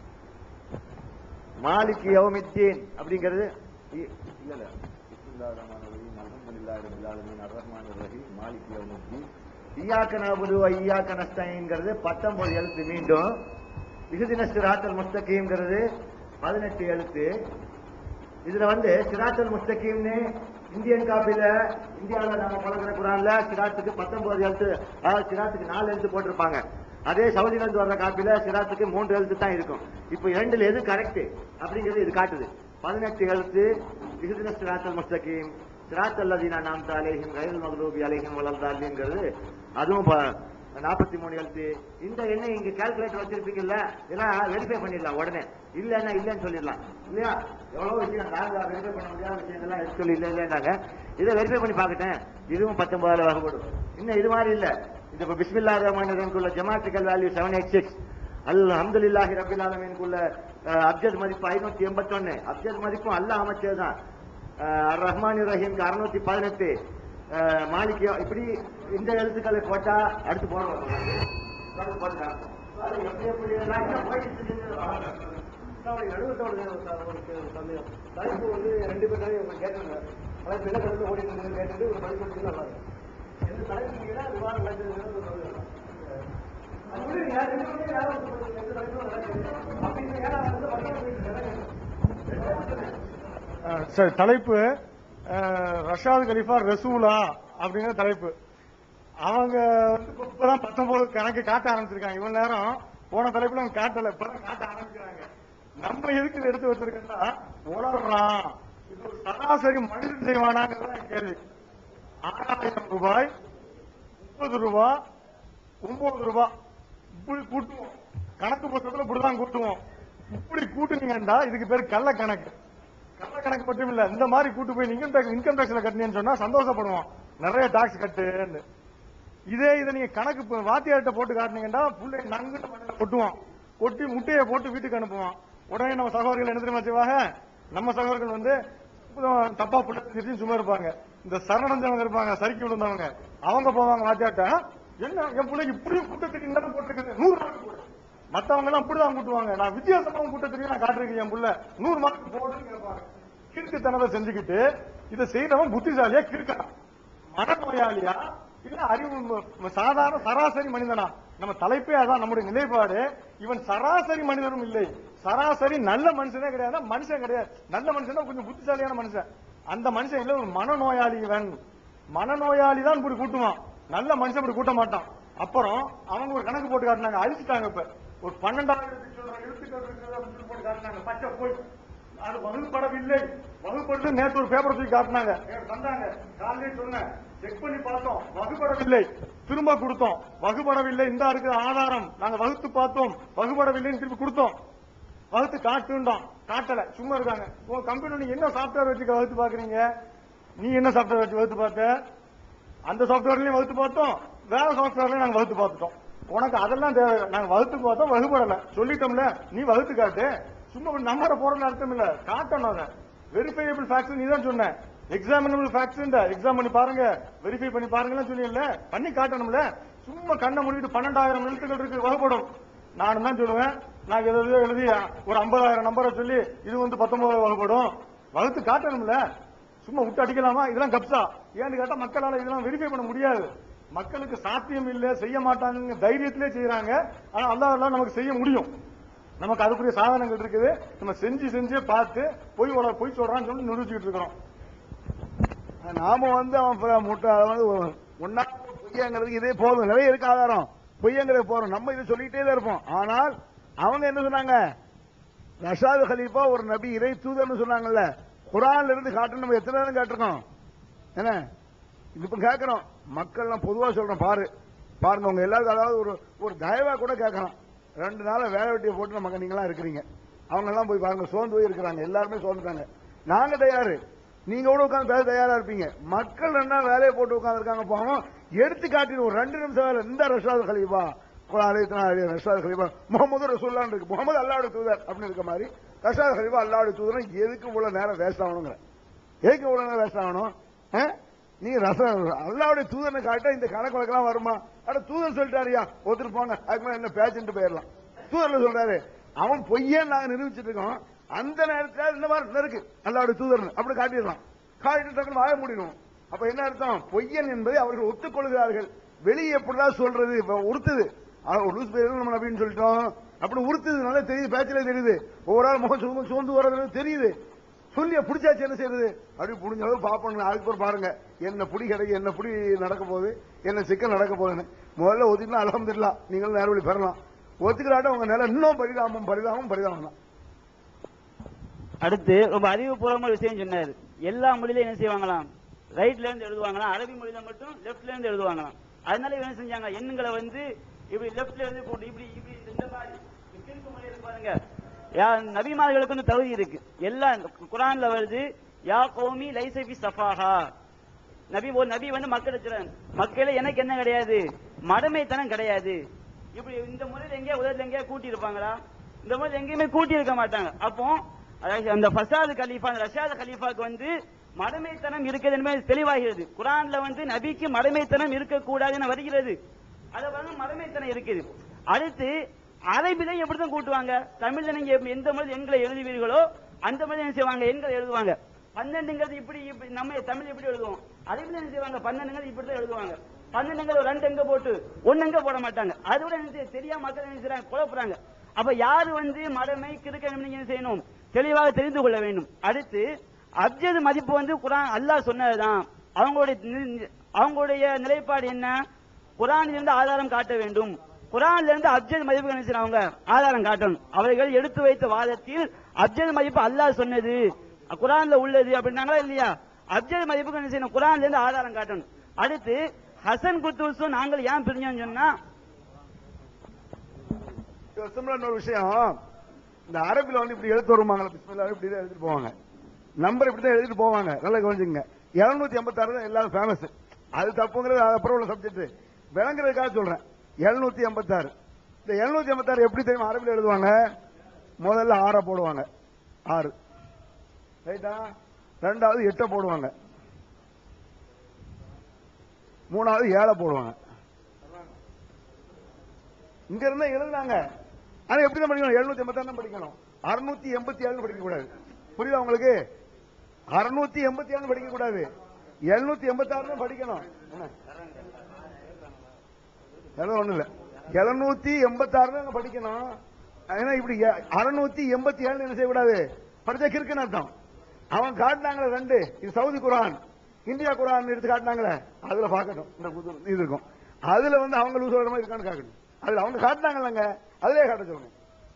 மாலிக் யௌமித்தீன் அப்படிங்கிறது இ- இல்ல இல்ல பிஸ்மில்லாஹிர் ரஹ்மானிர் ரஹீம் அல்ஹம்துலில்லாஹி ரப்பில் ஆலமீன் அர் ரஹ்மானிர் ரஹீம் மாலிக் யௌமித்தீன் இய்யாக நஅபுது வ இய்யாக நஸ்தஈன்ங்கிறது 19 எழுத்து மீண்டும் இஹ்தின சிராத்தல் முஸ்தகீம்ங்கிறது 18 எழுத்து இதுல வந்து சிராத்தல் முஸ்தகீம்னு இந்தியன் காப்பில இந்தியாவுல நம்ம பழகுற குரான்ல சிராத்துக்கு 19 எழுத்து அதாவது சிராத்துக்கு நாலு எழுத்து போட்டிருப்பாங்க அதே சவுதியில இருந்து வர்ற காப்பில சிராத்துக்கு மூன்று எழுத்து தான் இருக்கும் இப்போ இரண்டுல எது கரெக்ட் அப்படிங்கிறது இது காட்டுது பதினெட்டு எழுத்து இஹ்தின சிராத்தல் முஸ்தகீம் சிராத்தல் லதீனா நாம் அலைஹிம் கைல் மக்லூபி அலைஹிம் வளர்ந்தாலிங்கிறது அதுவும் நாற்பத்தி மூணு எழுத்து இந்த எண்ணெய் இங்க கால்குலேட்டர் வச்சிருப்பீங்கல்ல இதெல்லாம் வெரிஃபை பண்ணிடலாம் உடனே இல்லைன்னா இல்லைன்னு சொல்லிடலாம் இல்லையா எவ்வளவு விஷயம் நாங்க வெரிஃபை பண்ண முடியாத விஷயங்கள்லாம் எடுத்து சொல்லி இல்லை இல்லைன்னாங்க இதை வெரிஃபை பண்ணி பார்க்கட்டேன் இதுவும் பத்தொன்பதுல வகைப்படும் இன்னும் இது மாதிரி இல்ல இது இப்ப பிஸ்மில்லா ரஹ்மானுக்குள்ள ஜமாத்திக்கல் வேல்யூ செவன் எயிட் சிக்ஸ் அல் அஹமதுல்லாஹி ரபில் ஆலமீனுக்குள்ள அப்ஜத் மதிப்பு ஐநூத்தி எண்பத்தொன்னு அப்ஜத் மதிப்பும் அல்லாஹ் அமைச்சதுதான் அஹ் ரஹ்மான் ரஹீம்க்கு அறுநூத்தி பதினெட்டு மாலிக் இப்படி இந்த எழுத்துக்களை போட்டா அடுத்து போடுவோம் அடுத்து போட்டு காட்டுவோம். அது எப்படி எப்படி எல்லாம் இங்க போயிட்டு இருக்குன்னு பாருங்க. தலைப்பு வந்து ரெண்டு பேர்ட்டாவே இவங்க கேட்டாங்க தலைப்பு என்ன கடந்து ஓடி இருந்தது கேட்டுட்டு ஒரு படிப்பு எடுத்து நல்லா இருக்கும் எந்த தலைப்பு நீங்க விவாதம் நடந்ததுங்கிறது ஒரு பதில் தான். அது விட யார் ரெண்டு பேரும் யாரும் வந்து சொல்லுங்க, எந்த தலைப்பும் நடக்குது. அப்படின்னு ஏன்னா வந்து பக்கத்துல போயிட்டு நிறைய அஹ் சரி தலைப்பு அஹ், ரஷாத் கலிஃபா ரசூலா அப்படிங்கிற தலைப்பு அவங்க வந்து இப்ப- இப்பதான் பத்தொன்பது கணக்கு காட்ட ஆரம்பிச்சிருக்காங்க இவ்வளவு நேரம் போன தலைப்புல அவங்க காட்டல இப்பதான் காட்ட ஆரம்பிக்கிறாங்க நம்ம எதுக்கு இதை எடுத்து வச்சிருக்கோம்னா உளறான் இது ஒரு சராசரி மனிதன் செய்வானாங்கிறது தான் என் கேள்வி ஆறாயிரம் ரூபாய் முப்பது ரூபா ஒன்பது ரூபாய் இப்படி கூட்டுவோம் கணக்கு புத்தகத்துல இப்படிதான் கூட்டுவோம் இப்படி கூட்டுனீங்கன்னா இதுக்கு பேர் கள்ள கணக்கு கள்ள கணக்கு மட்டும் இல்ல இந்த மாதிரி கூட்டு போய் இன்கம் டாக்ஸ் இன்கம் டாக்ஸ்ல கட்டினீங்கன்னு சொன்னா சந்தோஷப்படுவோம் நிறைய டாக்ஸ் கட்டுன்னு இதே இதை நீங்க கணக்கு இப்ப வாத்தியார்கிட்ட போட்டு காட்டினீங்கன்னா புள்ளை நங்குன்னு மண்ணுல கொட்டுவான் கொட்டி முட்டையை போட்டு வீட்டுக்கு அனுப்புவான் உடனே நம்ம சகோதரர்கள் என்ன தெரியுமா செய்வாங்க நம்ம சகோதரர்கள் வந்து அஹ், தப்பா புள்ள திடீர்னு சும்மா இருப்பாங்க இந்த சரணடைஞ்சவங்க இருப்பாங்க சறுக்கி விழுந்தவங்க அவங்க போவாங்க வாத்தியார்ட்ட என்ன என் பிள்ளைக்கு இப்படியும் கூட்டத்துக்கு இன்னும் போட்டுருக்குது நூறு நாள் போடு மத்தவங்க எல்லாம் அப்படிதான் கூட்டுவாங்க நான் வித்தியாசமான கூட்டத்திலேயே நான் காட்டுறேன் என் புள்ள நூறு மார்க் போடுன்னு கேட்பாங்க கிறுக்குத்தனத்தை செஞ்சுக்கிட்டு இதை செய்யறவன் புத்திசாலியா கிறுக்கான் மனநோயாளியா இல்ல அறிவு ம- சாதாரண சராசரி மனிதனா நம்ம தலைப்பே அதான் நம்முடைய நிலைப்பாடு இவன் சராசரி மனிதனும் இல்லை சராசரி நல்ல மனுஷனே கிடையாது மனுஷன் கிடையாது நல்ல மனுஷன் கொஞ்சம் புத்திசாலியான மனுஷன் அந்த மனுஷன் இல்ல ஒரு மனநோயாளி இவன் மனநோயாளி தான் இப்படி கூட்டுவான் நல்ல மனுஷன் இப்படி கூட்ட மாட்டான் அப்புறம் அவங்க ஒரு கணக்கு போட்டு காட்டினாங்க அழிச்சிட்டாங்க இப்ப ஒரு பன்னெண்டாயிரத்தி சொல்ற எழுத்துக்கள் இருக்குது அப்படின்னு சொல்லி போட்டு காட்டினாங்க பச்சை போய் அது வகுப்படவில்லை வகுப்படுத்து நேற்று ஒரு பேப்பர் தூக்கி காட்டினாங்க நேத்து தந்தாங்க காலையிலே சொன்னேன் செக் பண்ணி பார்த்தோம் வகுப்படவில்லை திரும்ப கொடுத்தோம் வகுப்படவில்லை இந்த இருக்கிற ஆதாரம் நாங்க வகுத்து பார்த்தோம் வகுப்படவில்லைன்னு திருப்பி கொடுத்தோம் வகுத்து காட்டுண்டோம் காட்டல சும்மா இருக்காங்க உங்க கம்ப்யூட்டர் நீங்க என்ன சாப்ட்வேர் வச்சு வகுத்து பாக்குறீங்க நீ என்ன சாப்ட்வேர் வச்சு வகுத்து பார்த்த அந்த சாப்ட்வேர்லயும் வகுத்து பார்த்தோம் வேற சாப்ட்வேர்லயும் நாங்க வகுத்து பார்த்துட்டோம் உனக்கு அதெல்லாம் தேவை நாங்க வகுத்து பார்த்தோம் வகுப்படல சொல்லிட்டோம்ல நீ வகுத்து காட்டு சும்மா நம்பர போறதுன்னு அர்த்தம் இல்ல காட்டணும் அதை வெரிஃபையபிள் ஃபேக்ட்ஸ் நீ தான் சொன்ன எக்ஸாமினபிள் ஃபேக்ட்ஸ் எக்ஸாம் பண்ணி பாருங்க வெரிஃபை பண்ணி பாருங்கன்னு சொன்னீங்கல்ல பண்ணி காட்டணும்ல சும்மா கண்ணை மூடிட்டு பன்னெண்டாயிரம் எழுத்துக்கள் இருக்கு வகுப்படும் நானும் தான் சொல்லுவேன் நான் எதையோ எழுதி ஒரு ஐம்பதாயிரம் நம்பரை சொல்லி இது வந்து பத்தொன்பது வகுப்படும் வகுத்து காட்டணும்ல சும்மா விட்டு அடிக்கலாமா இதெல்லாம் கப்சா ஏன்னு கேட்டா மக்களால இதெல்லாம் வெரிஃபை பண்ண முடியாது மக்களுக்கு சாத்தியம் இல்ல செய்ய மாட்டாங்க தைரியத்திலே செய்யறாங்க ஆனா அல்லாஹ் நமக்கு செய்ய முடியும் நமக்கு அதுக்குரிய சாதனங்கள் இருக்குது நம்ம செஞ்சு செஞ்சே பார்த்து பொய் உல பொய் சொல்றான்னு சொல்லி நிரூபிச்சுட்டு இருக்கிறோம் நாம வந்து அவன் பிற- முட்டை அதை வந்து ஒன்னா பொய்யங்கிறதுக்கு இதே போதும் நிறைய இருக்கு ஆதாரம் பொய்யங்கிறது போறோம் நம்ம இதை சொல்லிட்டே தான் இருப்போம் ஆனால் அவங்க என்ன சொன்னாங்க ரஷாது கலீஃபா ஒரு நபி இறை தூதர்னு சொன்னாங்கல்ல குரான்ல இருந்து காட்டணும் நம்ம எத்தனை நேரம் கேட்டிருக்கோம் என்ன இது இப்ப கேட்கிறோம் மக்கள்லாம் பொதுவா சொல்றோம் பாரு பாருங்க உங்க எல்லாருக்கும் அதாவது ஒரு ஒரு தயவா கூட கேட்கலாம் ரெண்டு நாளா வேலை வெட்டியை போட்டு நமக்கு நீங்களாம் இருக்கிறீங்க அவங்க எல்லாம் போய் பாருங்க சோர்ந்து போய் இருக்கிறாங்க எல்லாருமே சோர்ந்துட்டாங்க நாங்க தயாரு நீங்க கூட உட்காந்து பேச தயாரா இருப்பீங்க மக்கள் என்ன வேலையை போட்டு உட்காந்துருக்காங்க போவோம் எடுத்து காட்டிடு ஒரு ரெண்டு நிமிஷம் வேலை இந்த ரஷாது கலீஃபா ரஷாது கலீஃபா முகமது ரசூல்லான்னு இருக்கு முகமது அல்லாவுடைய தூதர் அப்படின்னு இருக்க மாதிரி ரஷாது கலீஃபா அல்லாவுடைய தூதர் எதுக்கு இவ்வளவு நேரம் வேஸ்ட் ஆகணுங்கிற எதுக்கு இவ்வளவு நேரம் வேஸ்ட் ஆகணும் ஆ? நீங்க ரச அல்லாவுடைய தூதனை காட்டா இந்த கணக்கு வழக்கெல்லாம் வருமா அட தூதர் சொல்லிட்டாருயா ஒருத்தர் போங்க அதுக்கு மேல என்ன பேச்சுட்டு போயிடலாம் தூதர்ல சொல்றாரு அவன் பொய்யே நாங்க நிரூபிச்சிட்டு இருக்கோம் அந்த நேரத்துல இந்த மாதிரி இருக்கு அல்லாவுடைய தூதர்னு அப்படி காட்டிடலாம் காட்டிட்டு டக்குனு வாய முடியணும் அப்ப என்ன அர்த்தம் பொய்யன் என்பதை அவர்கள் ஒத்துக்கொள்கிறார்கள் வெளியே எப்படிதான் சொல்றது இப்ப உறுத்துது அவன் ஒரு லூஸ் பேர் நம்ம நபின்னு சொல்லிட்டோம் அப்படி உறுத்துது நல்லா தெரியுது பேச்சிலே தெரியுது ஒவ்வொரு ஆள் முகம் சோர்ந்து சோர்ந்து வர்றது தெரியுது சொல்லிய பிடிச்சாச்சு என்ன செய்யறது அப்படி புடிஞ்ச அளவு பாப்போம் அதுக்கு பிறகு பாருங்க என்ன புடி கிடைக்கும் என்ன புடி நடக்க போகுது என்ன சிக்கல் நடக்க போகுதுன்னு முதல்ல ஒதுக்கினா அலமதுல்லா நீங்களும் நேரவழி பெறலாம் ஒத்துக்கிறாட்ட உங்க நிலை இன்னும் பரிதாபம் பரிதாபம் பரிதாபம் தான் அடுத்து ரொம்ப அறிவுபூர்வமான விஷயம் சொன்னாரு எல்லா மொழியிலும் என்ன செய்வாங்களாம் ரைட்ல இருந்து எழுதுவாங்களாம் அரபி மொழியில மட்டும் லெஃப்ட்ல இருந்து எழுதுவாங்களாம் அதனால இவன் என்ன செஞ்சாங்க எண்ணுங்களை வந்து இப்படி லெஃப்ட்ல இருந்து போட்டு இப்படி இப்படி இந்த மாதிரி இப்படி கிறுக்கு முறையில இருக்கு பாருங்க யா நபிமார்களுக்கு வந்து தகுதி இருக்கு எல்லாம் குரான்ல வருது யா கௌமி லைசபி சஃபாஹா நபி ஒரு நபி வந்து மக்கள் இருக்கிறான் மக்களே எனக்கு என்ன கிடையாது மடமைத்தனம் கிடையாது இப்படி இந்த முறையில் எங்கேயா உதவில எங்கேயா கூட்டி இருப்பாங்களா இந்த முறையில் எங்கேயுமே கூட்டி இருக்க மாட்டாங்க அப்போ அதாவது அந்த ஃபசாது கலீஃபா அந்த ரஷாத் கலீஃபாக்கு வந்து மடமைத்தனம் இருக்கிறது என்பது தெளிவாகிறது குரான்ல வந்து நபிக்கு மடமைத்தனம் இருக்கக்கூடாதுன்னு வருகிறது அதை வந்து மடமைத்தனம் இருக்குது அடுத்து அரபிலையும் எப்படிதான் கூட்டுவாங்க தமிழ்ல நீங்க எந்த மொழி எண்களை எழுதுவீர்களோ அந்த மாதிரி என்ன செய்வாங்க எண்களை எழுதுவாங்க பன்னெண்டுங்கிறது இப்படி இப்படி நம்ம தமிழ் எப்படி எழுதுவோம் அரபில என்ன செய்வாங்க பன்னெண்டுங்கிறது இப்படி தான் எழுதுவாங்க பன்னெண்டுங்கிற ஒரு ரெண்டு எங்க போட்டு ஒன்னு எங்க போட மாட்டாங்க அது கூட என்ன செய்ய- தெரியாம மக்கள் என்ன செய்றாங்க குழப்புறாங்க அப்ப யாரு வந்து மடமை கிறுக்க நீங்க என்ன செய்யணும் தெளிவாக தெரிந்து கொள்ள வேண்டும் அடுத்து அப்ஜது மதிப்பு வந்து குரான் அல்லாஹ் சொன்னதுதான் அவங்களுடைய நி- அவங்களுடைய நிலைப்பாடு என்ன குரானில் இருந்து ஆதாரம் காட்ட வேண்டும் குரான்ல இருந்து அப்ஜத் மதிப்பு என்ன செய்யணும் அவங்க ஆதாரம் காட்டணும் அவர்கள் எடுத்து வைத்த வாதத்தில் அப்ஜத் மதிப்பு அல்லாஹ் சொன்னது குரான்ல உள்ளது அப்படின்னாங்களா இல்லையா அப்ஜத் மதிப்புக்கு என்ன செய்யணும் குரான்ல இருந்து ஆதாரம் காட்டணும் அடுத்து ஹசன் குத்தூசும் நாங்கள் ஏன் பிரிஞ்சோம்னு சொன்னா சிம்பிளான ஒரு விஷயம் இந்த அரபில வந்து இப்படி எழுத்து வருவாங்க பிஸ்மில்லா இப்படி தான் எழுதிட்டு போவாங்க நம்பர் இப்படி தான் எழுதிட்டு போவாங்க நல்லா கவனிச்சுங்க எழுநூத்தி எண்பத்தாறு தான் எல்லாரும் ஃபேமஸ் அது தப்புங்கிறது அது அப்புறம் உள்ள சப்ஜெக்ட் விளங்குறதுக்காக சொல்றேன் எழுநூத்தி எண்பத்தாறு இந்த எழுநூத்தி எண்பத்தாறு எப்படி தெரியுமா அரபில எழுதுவாங்க முதல்ல ஆற போடுவாங்க ஆறு ரைட்டா ரெண்டாவது எட்டை போடுவாங்க மூணாவது ஏழை போடுவாங்க இங்க இருந்தா எழுதுனாங்க ஆனா எப்படி தான் படிக்கணும் எழுநூத்தி எண்பத்தாறு தான் படிக்கணும் அறுநூத்தி எண்பத்தி ஏழு படிக்க கூடாது புரியுதா உங்களுக்கு அறுநூத்தி எண்பத்தி ஏழு படிக்க கூடாது எழுநூத்தி எண்பத்தாறு தான் படிக்கணும் என்ன? எல்லாம் ஒண்ணு இல்ல எழுநூத்தி எண்பத்தாறு தான் படிக்கணும் ஏன்னா இப்படி அறுநூத்தி எண்பத்தி ஏழு என்ன செய்யக்கூடாது படிச்சா கிறுக்குன்னு அர்த்தம் அவன் காட்டினாங்களே ரெண்டு இது சவுதி குரான் இந்தியா குரான் எடுத்து காட்டினாங்களே அதுல பார்க்கணும் இந்த புது- இது இருக்கும் அதுல வந்து அவங்க லூஸ் வர மாதிரி இருக்கான்னு காட்டணும் அதுல அவங்க காட்டினாங்கல்லங்க அதுலயே காட்ட சொல்லணும்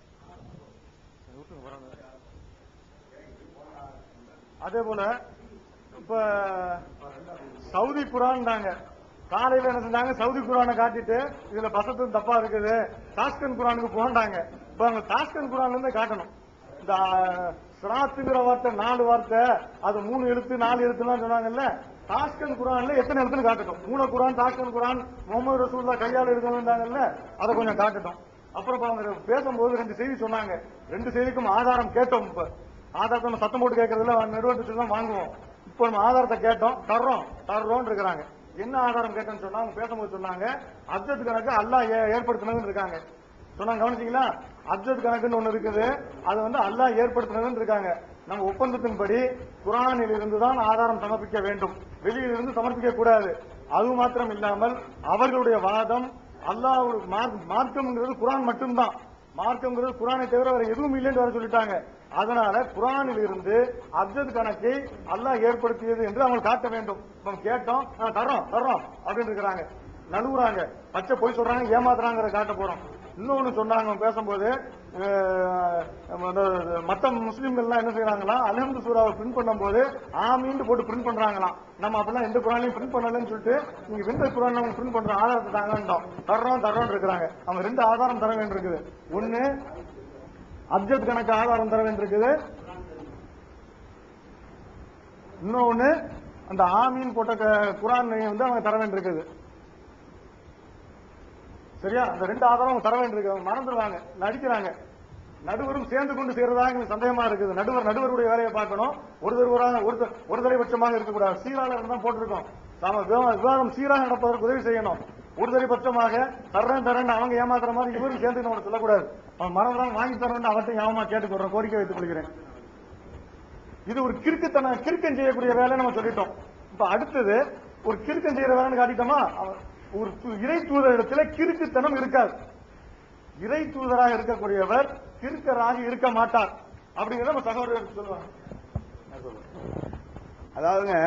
அதே போல இப்ப சவுதி குரான்டாங்க காலையில என்ன செஞ்சாங்க சவுதி குரானை காட்டிட்டு இதுல பசத்தும் தப்பா இருக்குது தாஸ்கன் குரானுக்கு போண்டாங்க இப்ப அவங்க தாஸ்கன் குரான்ல இருந்து காட்டணும் இந்த சிராத்துங்கிற வார்த்தை நாலு வார்த்தை அது மூணு எழுத்து நாலு எழுத்துலாம் சொன்னாங்கல்ல தாஸ்கன் குரான்ல எத்தனை எழுத்துன்னு காட்டட்டும் மூல குரான் தாஸ்கன் குரான் முகமது ரசூல்லா கையால் இருக்கணும்னாங்கல்ல அதை கொஞ்சம் காட்டட்டும் அப்புறம் இப்ப அவங்க பேசும்போது ரெண்டு செய்தி சொன்னாங்க ரெண்டு செய்திக்கும் ஆதாரம் கேட்டோம் இப்ப ஆதாரத்தை நம்ம சத்தம் போட்டு கேட்கறதுல நிறுவனத்துக்கு தான் வாங்குவோம் இப்போ நம்ம ஆதாரத்தை கேட்டோம் தர்றோம் தர்றோம்னு இருக்கிறாங்க என்ன ஆதாரம் கேட்டேன்னு சொன்னா அவங்க பேசும்போது சொன்னாங்க அப்ஜெக்ட் கணக்கு அல்லாஹ் ஏ- ஏற்படுத்தினதுன்னு இருக்காங்க சொன்னாங்க கவனிச்சீங்களா அப்ஜெக்ட் கணக்குன்னு ஒண்ணு இருக்குது அது வந்து அல்லாஹ் ஏற்படுத்தினதுன்னு இருக்காங்க நம்ம ஒப்பந்தத்தின்படி குரானில் இருந்து தான் ஆதாரம் சமர்ப்பிக்க வேண்டும் வெளியில் இருந்து சமர்ப்பிக்க கூடாது அது மாத்திரம் இல்லாமல் அவர்களுடைய வாதம் அல்லாஹ் மார்க்கம்ங்கிறது குரான் மட்டும்தான் மார்க்கம்ங்கிறது குரானை தவிர வேற எதுவும் இல்லைன்னு வர சொல்லிட்டாங்க அதனால குரானில் இருந்து அப்ஜத் கணக்கை அல்லாஹ் ஏற்படுத்தியது என்று அவங்க காட்ட வேண்டும் நம்ம கேட்டோம் "ஆ, தர்றோம் தர்றோம் அப்படின்னு இருக்கிறாங்க நழுவுறாங்க பச்சை போய் சொல்றாங்க ஏமாத்துறாங்கிற காட்ட போறோம் இன்னொன்னு சொன்னாங்க அவங்க பேசும்போது அஹ், அந்த மத்த முஸ்லீம்கள் எல்லாம் என்ன செய்யறாங்களா அலஹம்து சூறாவை பிரிண்ட் பண்ணும்போது ஆமீன்னு போட்டு பிரிண்ட் பண்றாங்களாம் நம்ம அப்படிலாம் எந்த குரானையும் பிரிண்ட் பண்ணலன்னு சொல்லிட்டு நீங்க எந்த குரான் நம்ம பிரிண்ட் பண்ற ஆதாரத்தை தாங்கன்றோம் தர்றோம் தர்றோம் இருக்கிறாங்க அவங்க ரெண்டு ஆதாரம் தர வேண்டியிருக்குது ஒண்ணு அப்ஜெக்ட் கணக்கு ஆதாரம் தர வேண்டியிருக்குது இன்னொன்னு அந்த ஆமீன் போட்ட க- குரான் வந்து அவங்க தர வேண்டியிருக்குது சரியா அந்த ரெண்டு ஆதாரம் அவங்க தர வேண்டியிருக்கு அவங்க மறந்துடுவாங்க நடிக்கிறாங்க நடுவரும் சேர்ந்து கொண்டு செய்யறதா எனக்கு சந்தேகமா இருக்குது நடுவர் நடுவருடைய வேலையை பார்க்கணும் ஒரு தருவராக ஒரு த- ஒரு தலைபட்சமாக இருக்கக்கூடாது சீராளர் தான் போட்டிருக்கோம் நாம விவா- விவாதம் சீராக நடப்பதற்கு உதவி செய்யணும் ஒரு தலைபட்சமாக தர்றேன் தரேன் அவங்க ஏமாத்துற மாதிரி இவரும் சேர்ந்து நம்ம சொல்லக்கூடாது அவன் மறந்துடாம வாங்கி தரேன் அவர்கிட்ட ஞாபகமா கேட்டுக்கொள்றேன் கோரிக்கை வைத்துக் கொள்கிறேன் இது ஒரு கிறுக்குத்தன கிறுக்கன் செய்யக்கூடிய வேலை நம்ம சொல்லிட்டோம் இப்ப அடுத்தது ஒரு கிறுக்கன் செய்யற வேலைன்னு காட்டிட்டோமா அவன் ஒரு து- இறை தூதரிடத்துல கிறுக்குத்தனம் இருக்காது இறை தூதராக இருக்கக்கூடியவர் கிறுக்கராக இருக்க மாட்டார் அப்படிங்கிறத நம்ம சகோதரர்கள் சொல்லுவாங்க நான் சொல்லுவேன். அதாவதுங்க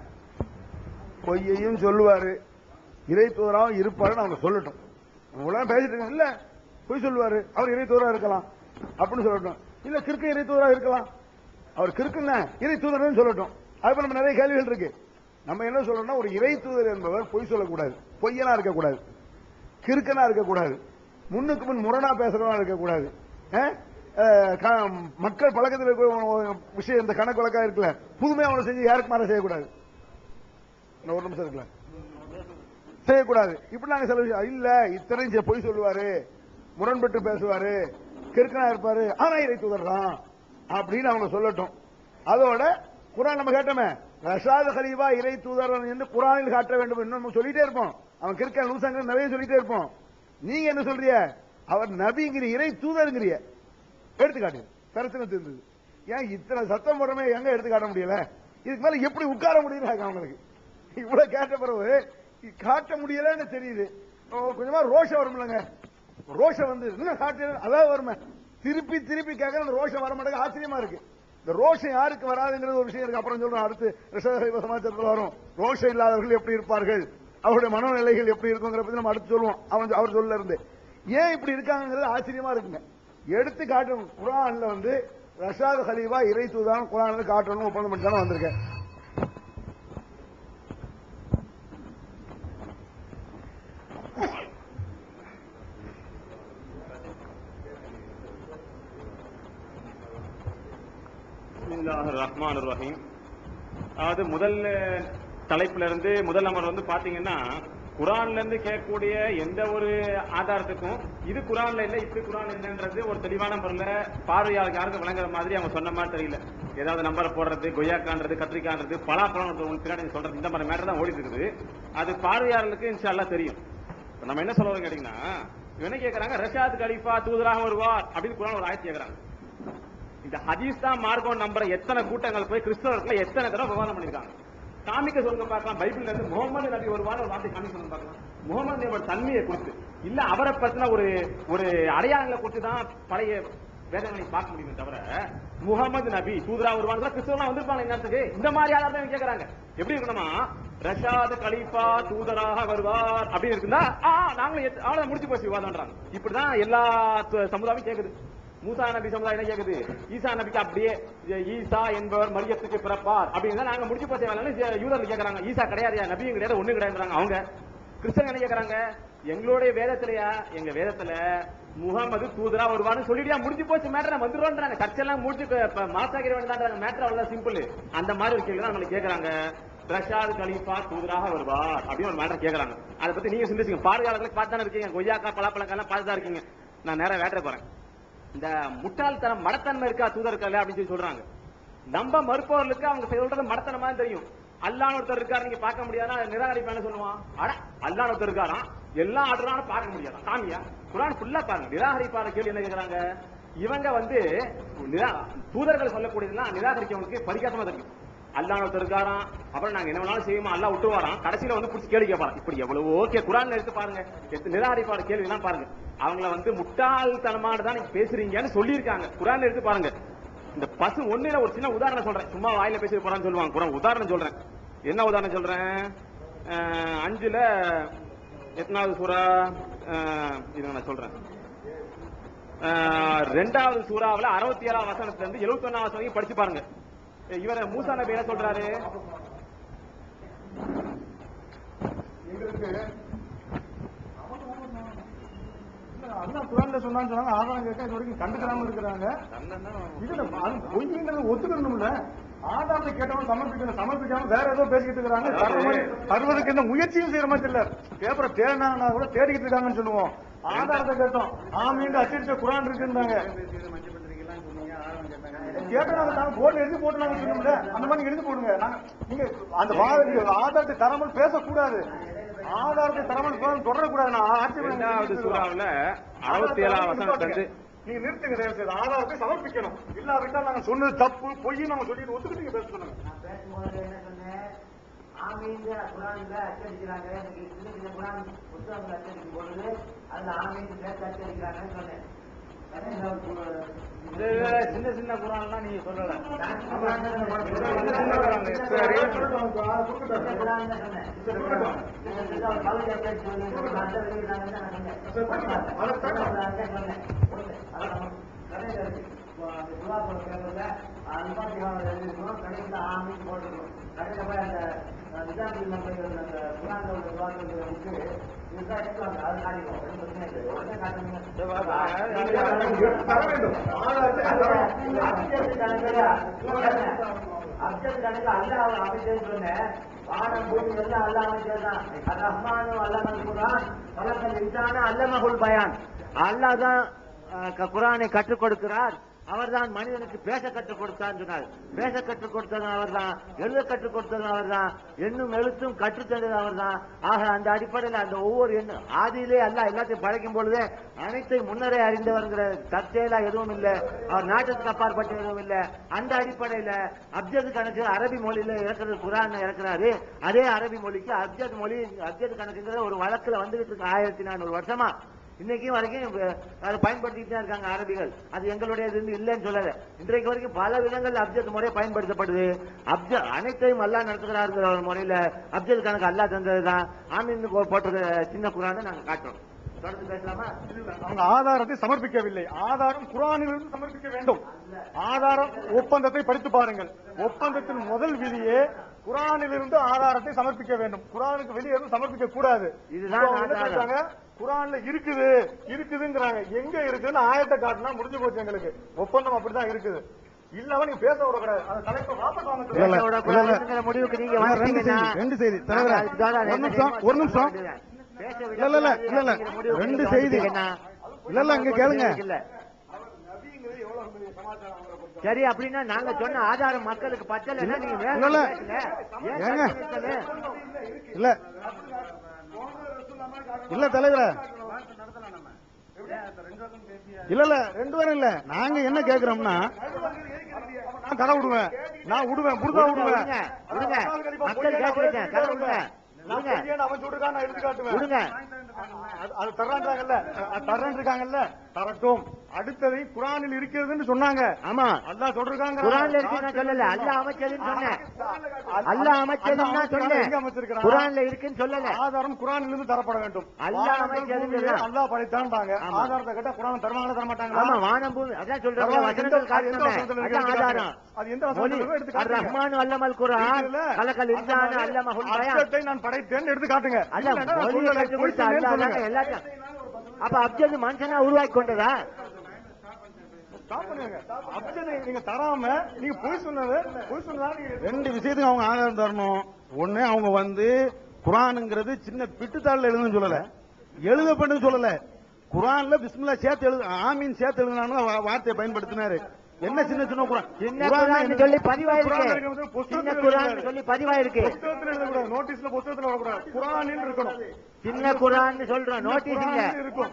பொய்யையும் சொல்லுவாரு இறை தூதராகவும் இருப்பாருன்னு அவங்க சொல்லட்டும் உலகம் பேசிட்டு இருக்காங்க இல்ல பொய் சொல்லுவாரு அவர் இறை தூதரா இருக்கலாம் அப்படின்னு சொல்லட்டும் இல்ல கிறுக்க இறை தூதரா இருக்கலாம் அவர் கிறுக்குங்க இறை தூதர்னு சொல்லட்டும் அதுக்கு நம்ம நிறைய கேள்விகள் இருக்கு நம்ம என்ன சொல்றோம்னா ஒரு இறை தூதர் என்பவர் பொய் சொல்லக்கூடாது பொய்யனா இருக்கக்கூடாது கிறுக்கனா இருக்கக்கூடாது முன்னுக்கு முன் முரணா பேசுறவனா இருக்கக்கூடாது அஹ்? அஹ், க- மக்கள் பழக்கத்தில் இருக்கிற ஒரு விஷயம் இந்த கணக்கு வழக்கா இருக்குல்ல புதுமையா அவனை செஞ்சு யாருக்கு மாற செய்யக்கூடாது இன்னும் ஒரு நிமிஷம் இருக்குல்ல செய்யக்கூடாது இப்படி நாங்க சில விஷயம் இல்ல இத்தனையும் செ- பொய் சொல்லுவாரு முரண்பட்டு பேசுவாரு கிறுக்கனா இருப்பாரு ஆனா இறை தூதர் தான் அப்படின்னு அவங்க சொல்லட்டும் அதோட குரான் நம்ம கேட்டோமே ரஷாத் ஹலீபா இறை தூதர் என்று குரானில் காட்ட வேண்டும் இன்னும் நம்ம சொல்லிட்டே இருப்போம் அவன் கிறுக்கன் லூசாங்க நிறைய சொல்லிட்டே இருப்போம் நீங்க என்ன சொல்றிய அவர் நபிங்கிற இறை தூதருங்கிறிய எடுத்துக்காட்டு பிரச்சனை தீர்ந்தது ஏன் இத்தனை சத்தம் போடுறமே எங்க எடுத்து காட்ட முடியல இதுக்கு மேல எப்படி உட்கார முடியல அவங்களுக்கு இவ்வளவு கேட்ட பிறகு இது காட்ட முடியலன்னு தெரியுது ஓ, கொஞ்சமா ரோஷம் வரும்லங்க ரோஷம் வந்து இன்னும் காட்டு அதான் வருமே திருப்பி திருப்பி கேட்கற அந்த ரோஷம் வர மாட்டேங்க ஆச்சரியமா இருக்கு இந்த ரோஷம் யாருக்கு வராதுங்கிறது ஒரு விஷயம் இருக்கு அப்புறம் சொல்றோம் அடுத்து ரிஷப சமாச்சாரத்தில் வரும் ரோஷம் இல்லாதவர்கள் எப்படி இருப்பார்கள் அவருடைய மனநிலைகள் எப்படி இருக்குங்கிற பத்தி நம்ம அடுத்து சொல்லுவோம் அவன் அவர் சொல்ல இருந்து ஏன் இப்படி இருக்காங்கிறது ஆச்சரியமா இருக்குங்க எடுத்து காட்டணும் குரான்ல வந்து ரஷாத் ஹலீஃபா இறை தூதான் குரான்ல காட்டணும் ஒப்பந்தம் பண்ணி தானே வந்திருக்கேன் பிஸ்மில்லாஹிர் ரஹ்மானிர் ரஹீம் அதாவது முதல் தலைப்புல இருந்து முதல் அமர் வந்து பாத்தீங்கன்னா குரான்ல இருந்து கேட்கக்கூடிய எந்த ஒரு ஆதாரத்துக்கும் இது குரான்ல இல்ல இப்படி குரான் இல்லைன்றது ஒரு தெளிவான முறையில பார்வையாளருக்கு யாருக்கும் விளங்குற மாதிரி அவங்க சொன்ன மாதிரி தெரியல ஏதாவது நம்பரை போடுறது கொய்யாக்கான்றது கத்திரிக்கான்றது பலாப்பழம் பின்னாடி சொல்றது இந்த மாதிரி மேட்டர் தான் ஓடிட்டு இருக்குது அது பார்வையாளர்களுக்கு இன்ஷா அல்லாஹ் தெரியும் இப்ப நம்ம என்ன சொல்ல வரோம் கேட்டீங்கன்னா இவன் என்ன கேக்குறாங்க ரஷாத் கலீஃபா தூதராக வருவார் அப்படின்னு குரான் ஒரு ஆயத்து கேக்குறாங்க இந்த ஹதீஸ் தான் மார்க்கம் நம்புற எத்தனை கூட்டங்கள் போய் கிறிஸ்தவர்கள் எத்தனை தடவை விவாதம் பண்ணிருக்காங்க காமிக்க சொல்லுங்க பார்க்கலாம் பைபிள்ல இருந்து முகமது நபி வருவான்னு ஒரு வார்த்தை காமிக்க சொல்லுங்க பார்க்கலாம் முகமது நபியோட தன்மையை கொடுத்து இல்ல அவரை பத்தின ஒரு ஒரு அடையாளங்களை கொடுத்து தான் பழைய வேதங்களை பார்க்க முடியுமே தவிர முகமது நபி தூதரா வருவாங்க கிறிஸ்தவனா வந்திருப்பாங்க என்னத்துக்கு இந்த மாதிரி ஆதாரம் கேக்குறாங்க எப்படி இருக்கணுமா ரஷாத் கலீஃபா தூதராக வருவார் அப்படின்னு இருக்குதா ஆ நாங்களும் ஏத்து- அவ்வளவுதான் முடிச்சு போச்சு விவாதம்ன்றாங்க இப்படிதான் எல்லா து- சமுதாயம் கேக்குது மூசா நபி சமுதாயம் என்ன கேக்குது ஈசா நபிக்கு அப்படியே இ- ஈசா என்பவர் மரியத்துக்கு பிறப்பார் அப்படின்னு தான் நாங்க முடிச்சு போச்ச வேலைன்னு ஜ- யூதர்கள் கேக்குறாங்க ஈசா கிடையாது நபியும் கிடையாது ஒண்ணும் கிடையாதுறாங்க அவங்க கிறிஸ்தவன் என்ன கேக்குறாங்க எங்களுடைய வேதத்திலயா எங்க வேதத்துல முகமது தூதரா வருவான்னு சொல்லிட்டியா முடிஞ்சு போச்சு மேட்டர் வந்துருவோன்றாங்க சர்ச்செல்லாம் முடிச்சு மாசாகிற வேண்டாம் மேட்டர் அவ்வளவு சிம்பிள் அந்த மாதிரி ஒரு கேள்வி தான் நம்மளுக்கு கேக்குறாங்க ரஷாத் கலீஃபா தூதராக வருவார் அப்படின்னு ஒரு மேட்டர் கேக்குறாங்க அதை பத்தி நீங்க சிந்திச்சுங்க பார்வையாளர்களுக்கு பார்த்து தானே இருக்கீங்க கொய்யாக்கா பலாப்பழக்கெல்லாம் பார்த்து தான் இருக்கீங்க நான் நேரா வேட்டை போறேன் இந்த முட்டாள்தனம் மடத்தன்மை இருக்கா தூதர்கள் அப்படின்னு சொல்லி சொல்றாங்க நம்ம மறுப்பவர்களுக்கு அவங்க சொல்றது மடத்தனமா தெரியும் அல்லான்னு ஒருத்தர் இருக்காரு நீங்க பார்க்க முடியாதா நிராகரிப்பான சொல்லுவான் அட அல்லான்னு ஒருத்தர் இருக்காராம் எல்லா ஆடுறாலும் பார்க்க முடியாதா சாமியா குரான் ஃபுல்லா பாருங்க நிராகரிப்பான கேள்வி என்ன கேக்குறாங்க இவங்க வந்து நிரா- தூதர்கள் சொல்லக்கூடியதெல்லாம் நிராகரிக்கவங்களுக்கு பரிகாசமா தெரியும் அல்லாஹ் ஒருத்தர் இருக்காராம் அப்புறம் நாங்க என்ன வேணாலும் செய்வோம் அல்லாஹ் விட்டு வரான் கடைசியில வந்து புடிச்சு கேள்வி கேட்பாராம் இப்படி எவ்வளவோ கே குரான்ல எடுத்து பாருங்க எத்து நிராகரிப்பான கேள்வி எல்லாம் பாருங்க அவங்கள வந்து முட்டாள்தனமானதான் நீங்க பேசுறீங்கன்னு சொல்லியிருக்காங்க குரான்ல எடுத்து பாருங்க இந்த பசு ஒண்ணுல ஒரு சின்ன உதாரணம் சொல்றேன் சும்மா வாயில பேசி போறான்னு சொல்லுவாங்க குரான் உதாரணம் சொல்றேன் என்ன உதாரணம் சொல்றேன் அஹ், அஞ்சுல எத்தனாவது சூறா அஹ், இருங்க நான் சொல்றேன் அஹ், ரெண்டாவது சூறாவுல அறுபத்தி ஏழாம் வசனத்துல இருந்து எழுபத்தி ஒன்னாம் வசனம் வரைக்கும் படிச்சு பாருங்க இவர் மூசா நபி என்ன சொல்றாரு எங்களுக்கு அதான் குரான்ல சொன்னான்னு சொன்னாங்க ஆதாரம் கேட்க இது வரைக்கும் கண்டுக்கிறாம இருக்கிறாங்க இதுல அது பொய்ங்கிறது ஒத்துக்கணும்ல ஆதாரத்தை கேட்டவங்க சமர்ப்பிக்கணும் சமர்ப்பிக்காம வேற ஏதோ பேசிக்கிட்டு இருக்கிறாங்க தருவ- தருவதற்கு எந்த முயற்சியும் செய்யற மாதிரி இல்ல பேப்பரை தேடினாங்கன்னா கூட தேடிக்கிட்டு இருக்காங்கன்னு சொல்லுவோம் ஆதாரத்தை கேட்டோம் ஆமீண்டு அச்சடிச்ச குரான் இருக்குன்றாங்க கேட்டா நாங்க போர்டு எழுதி போட்டு நாங்க சொன்னோம்ல அந்த மாதிரி நீங்க எழுதி போடுங்க நாங்க நீங்க அந்த வாத ஆதாரத்தை தராமல் பேசக்கூடாது ஆதாரத்தை தராமல் பேச தொடரக்கூடாது நான் ஆட்சி ரெண்டாவது சூறாவுல அறுபத்தி ஏழாம் வசனத்துல இருந்து நீங்க நிறுத்துங்க தயவு செய்து ஆதாரத்தை சமர்ப்பிக்கணும் இல்லாவிட்டால் நாங்க சொன்னது தப்பு பொய் நாங்க சொல்லிட்டு ஒத்துக்கிட்டு நீங்க பேச சொல்லுங்க நான் பேசும்போது என்ன சொன்னேன் ஆமீங்க குரான்ல அச்சடிக்கிறாங்க எனக்கு சின்ன சின்ன குரான் புத்தகங்கள் அச்சடிக்கும் பொழுது அதுல ஆமீன் சேர்த்து அச்சடிக்கிறாங்கன்னு சொன்னேன் இது சின்ன சின்ன குரான்லாம் நீங்க சொல்லல தர வேண்டும் ஆதாரத்தை அப்சல் கணக்கு அல்லாஹ் அமைச்சர் சொன்னேன் வானம் பூமி எல்லாம் அல்லாஹ் அமைச்சர் தான் ரஹ்மானும் அல்லமல் குரான் வழக்கல் இன்சான அல்லமகுல் பயான் அல்லாஹ் தான் அஹ், க- குரானை கற்றுக் கொடுக்கிறார் அவர்தான் மனிதனுக்கு பேச கற்றுக் கொடுத்தார் சொன்னார் பேச கற்றுக் கொடுத்ததும் அவர்தான் எழுத கற்றுக் கொடுத்ததும் அவர்தான் எண்ணும் எழுத்தும் கற்றுத் தந்தது அவர்தான் ஆக அந்த அடிப்படையில் அந்த ஒவ்வொரு எண்ணும் ஆதியிலே அல்லாஹ் எல்லாத்தையும் படைக்கும் பொழுதே அனைத்தையும் முன்னரே அறிந்தவர்ங்கிற தற்செயலா எதுவும் இல்லை அவர் நாட்டுக்கு அப்பாற்பட்ட எதுவும் இல்லை அந்த அடிப்படையில அப்ஜத் கணக்கு அரபி மொழியில இறக்குறது குரான் இறக்குறாரு அதே அரபி மொழிக்கு அப்ஜத் மொழி அப்ஜத் கணக்குங்கிற ஒரு வழக்குல வந்துகிட்டு இருக்கு ஆயிரத்தி நானூறு வருஷமா இன்னைக்கும் வரைக்கும் அஹ், அதை பயன்படுத்திட்டு தான் இருக்காங்க அரபிகள் அது எங்களுடைய இது இல்லைன்னு சொல்லல இன்றைக்கு வரைக்கும் பல விதங்கள் அப்ஜத் முறை பயன்படுத்தப்படுது அப்ஜ அனைத்தையும் அல்லாஹ் நடத்துகிறாருங்கிற ஒரு முறையில அப்ஜத் கணக்கு அல்லாஹ் தந்ததுதான் ஆமீன் போட்டிருக்க சின்ன குரானை நாங்க காட்டுறோம் தொடர்ந்து பேசலாமா அவங்க ஆதாரத்தை சமர்ப்பிக்கவில்லை ஆதாரம் குரானிலிருந்து சமர்ப்பிக்க வேண்டும் ஆதாரம் ஒப்பந்தத்தை படித்து பாருங்கள் ஒப்பந்தத்தின் முதல் விதியே குரானிலிருந்து ஆதாரத்தை சமர்ப்பிக்க வேண்டும் குரானுக்கு வெளியே இருந்து சமர்ப்பிக்க கூடாது இதுதான் இப்போ அவங்க என்ன ஆதாரம். சொல்றாங்க குரான்ல இருக்குது இருக்குதுங்கிறாங்க எங்க இருக்குன்னு ஆயத்தை காட்டினா முடிஞ்சு போச்சு எங்களுக்கு ஒப்பந்தம் அப்படிதான் இருக்குது இல்லவா நீங்க பேச விடக்கூடாது அந்த தலைப்பை வாபஸ் வாங்க இல்ல, இல்ல. சொல்லுங்க. பேசக்கூடாதுங்கிற முடிவுக்கு நீங்க இல்ல, ரெண்டு வந்துட்டீங்கன்னா செய்தி, ரெண்டு செய்தி. தலைவரே, நாங்க அதுக்காக ஒரு என்ன நிமிஷம், செய்யணுமோ ஒரு நிமிஷம். பேச இல்ல, இல்ல, இல்ல, இல்ல, இல்ல. அப்படிங்கிற முடிவுக்கு ரெண்டு நீங்க செய்தி. வந்துட்டீங்கன்னா, இல்ல, இல்ல, இங்க கேளுங்க. இல்ல. சரி அப்படின்னா நாங்க சொன்ன ஆதாரம் மக்களுக்கு பத்தலைன்னா நீங்க வேற இல்ல, இல்ல. பேசுங்க. ஏன் ஏங்க? கட்டு நிறுத்தல? இல்ல இல்ல தலைவரே இல்ல இல்ல ரெண்டு பேரும் இல்ல நாங்க என்ன கேக்குறோம்னா நான் கதை விடுவேன் நான் விடுவேன் புடுதா விடுவேன் விடுங்க, விடுங்க. மக்கள் கேட்கறீங்க, கதை விடுங்க. நான் விடுங்க. பொய்யன்னு அவன் சொல்லிருக்கான் நான் எடுத்து காட்டுவேன் விடுங்க. அது- அது தர்றான்றாங்கல்ல அது தர்றேன் இருக்காங்கல்ல தரட்டும் அடுத்தது குரானில் இருக்கிறதுன்னு சொன்னாங்க ஆமா அல்லாஹ் சொல்றாங்க குரான்ல இருக்கு நான் சொல்லல அல்லாஹ் அமைச்சதுன்னு சொன்னேன் அல்லாஹ் அமைச்சதுன்னு தான் சொன்னேன் எங்க அமைச்சிருக்கிறான் குரான்ல இருக்குன்னு சொல்லல ஆதாரம் குரானில் இருந்து தரப்பட வேண்டும் அல்லாஹ் வானங்கள் அமைச்சதுன்னு பூமியை சொல்றான். அல்லாஹ் படைத்தான்பாங்க ஆமா. ஆதாரத்தை கேட்டா குரான் தருவாங்களா தர மாட்டாங்களா ஆமா வானம் பூமி அதான் சொல்றாங்க பரவாயில்ல, வசனங்கள் எந்த- அது எந்த காட்டணும் வசனத்துல இருக்கு அதான் எடுத்து ஆதாரம் காட்டுங்க. அது எந்த வசனத்துல இருக்கோ எடுத்து அர் காட்டுங்க. ரஹ்மான் அல்லமல் குரான் இதுல கலக்கல் இன்சான அந்த அல்லமஹுல் மாதிரி பயான் அப்ஜெக்டை நான் படைத்தேன் எடுத்து காட்டுங்க அல்ல இல்லைன்னா நான் மொழியை சொல்லலை, கற்றுக் பொய் கொடுத்த சொன்னேன்னு அல்லாஹ் சொல்லுங்க. தானே எல்லாத்தையும் அப்ப அப்ஜெக்ட் மனுஷனா உருவாக்கி கொண்டதா ஸ்டாப் பண்ணுங்க அப்ஜெக்டை நீங்க தராம நீங்க பொய் சொன்னது பொய் சொன்னதா நீங்க ரெண்டு விஷயத்துக்கு அவங்க ஆதாரம் தரணும் ஒண்ணு அவங்க வந்து குரானுங்கிறது சின்ன பிட்டுத்தாள்ல எழுதுன்னு சொல்லல எழுதப்பட்டுன்னு சொல்லல குரான்ல பிஸ்மில்லா சேர்த்து எழுது ஆமீன் சேர்த்து எழுதுனான்னு வா- வார்த்தையை பயன்படுத்தினாரு என்ன சின்ன சின்ன குரான் சின்ன குரான் குரான் என்ன- சொல்லி குரான் பதிவாயிருக்கு இருக்கிறது சின்ன புஸ்தகத்துல குரான் எழுதக்கூடாது. சொல்லி பதிவாயிருக்கு புத்தகத்துல எழுதக்கூடாது நோட்டீஸ்ல புத்தகத்துல வரக்கூடாது குரானில் இருக்கணும் சின்ன குரான் சொல்றோம் நோட்டீஸ் இல்ல குரானில் இருக்கும்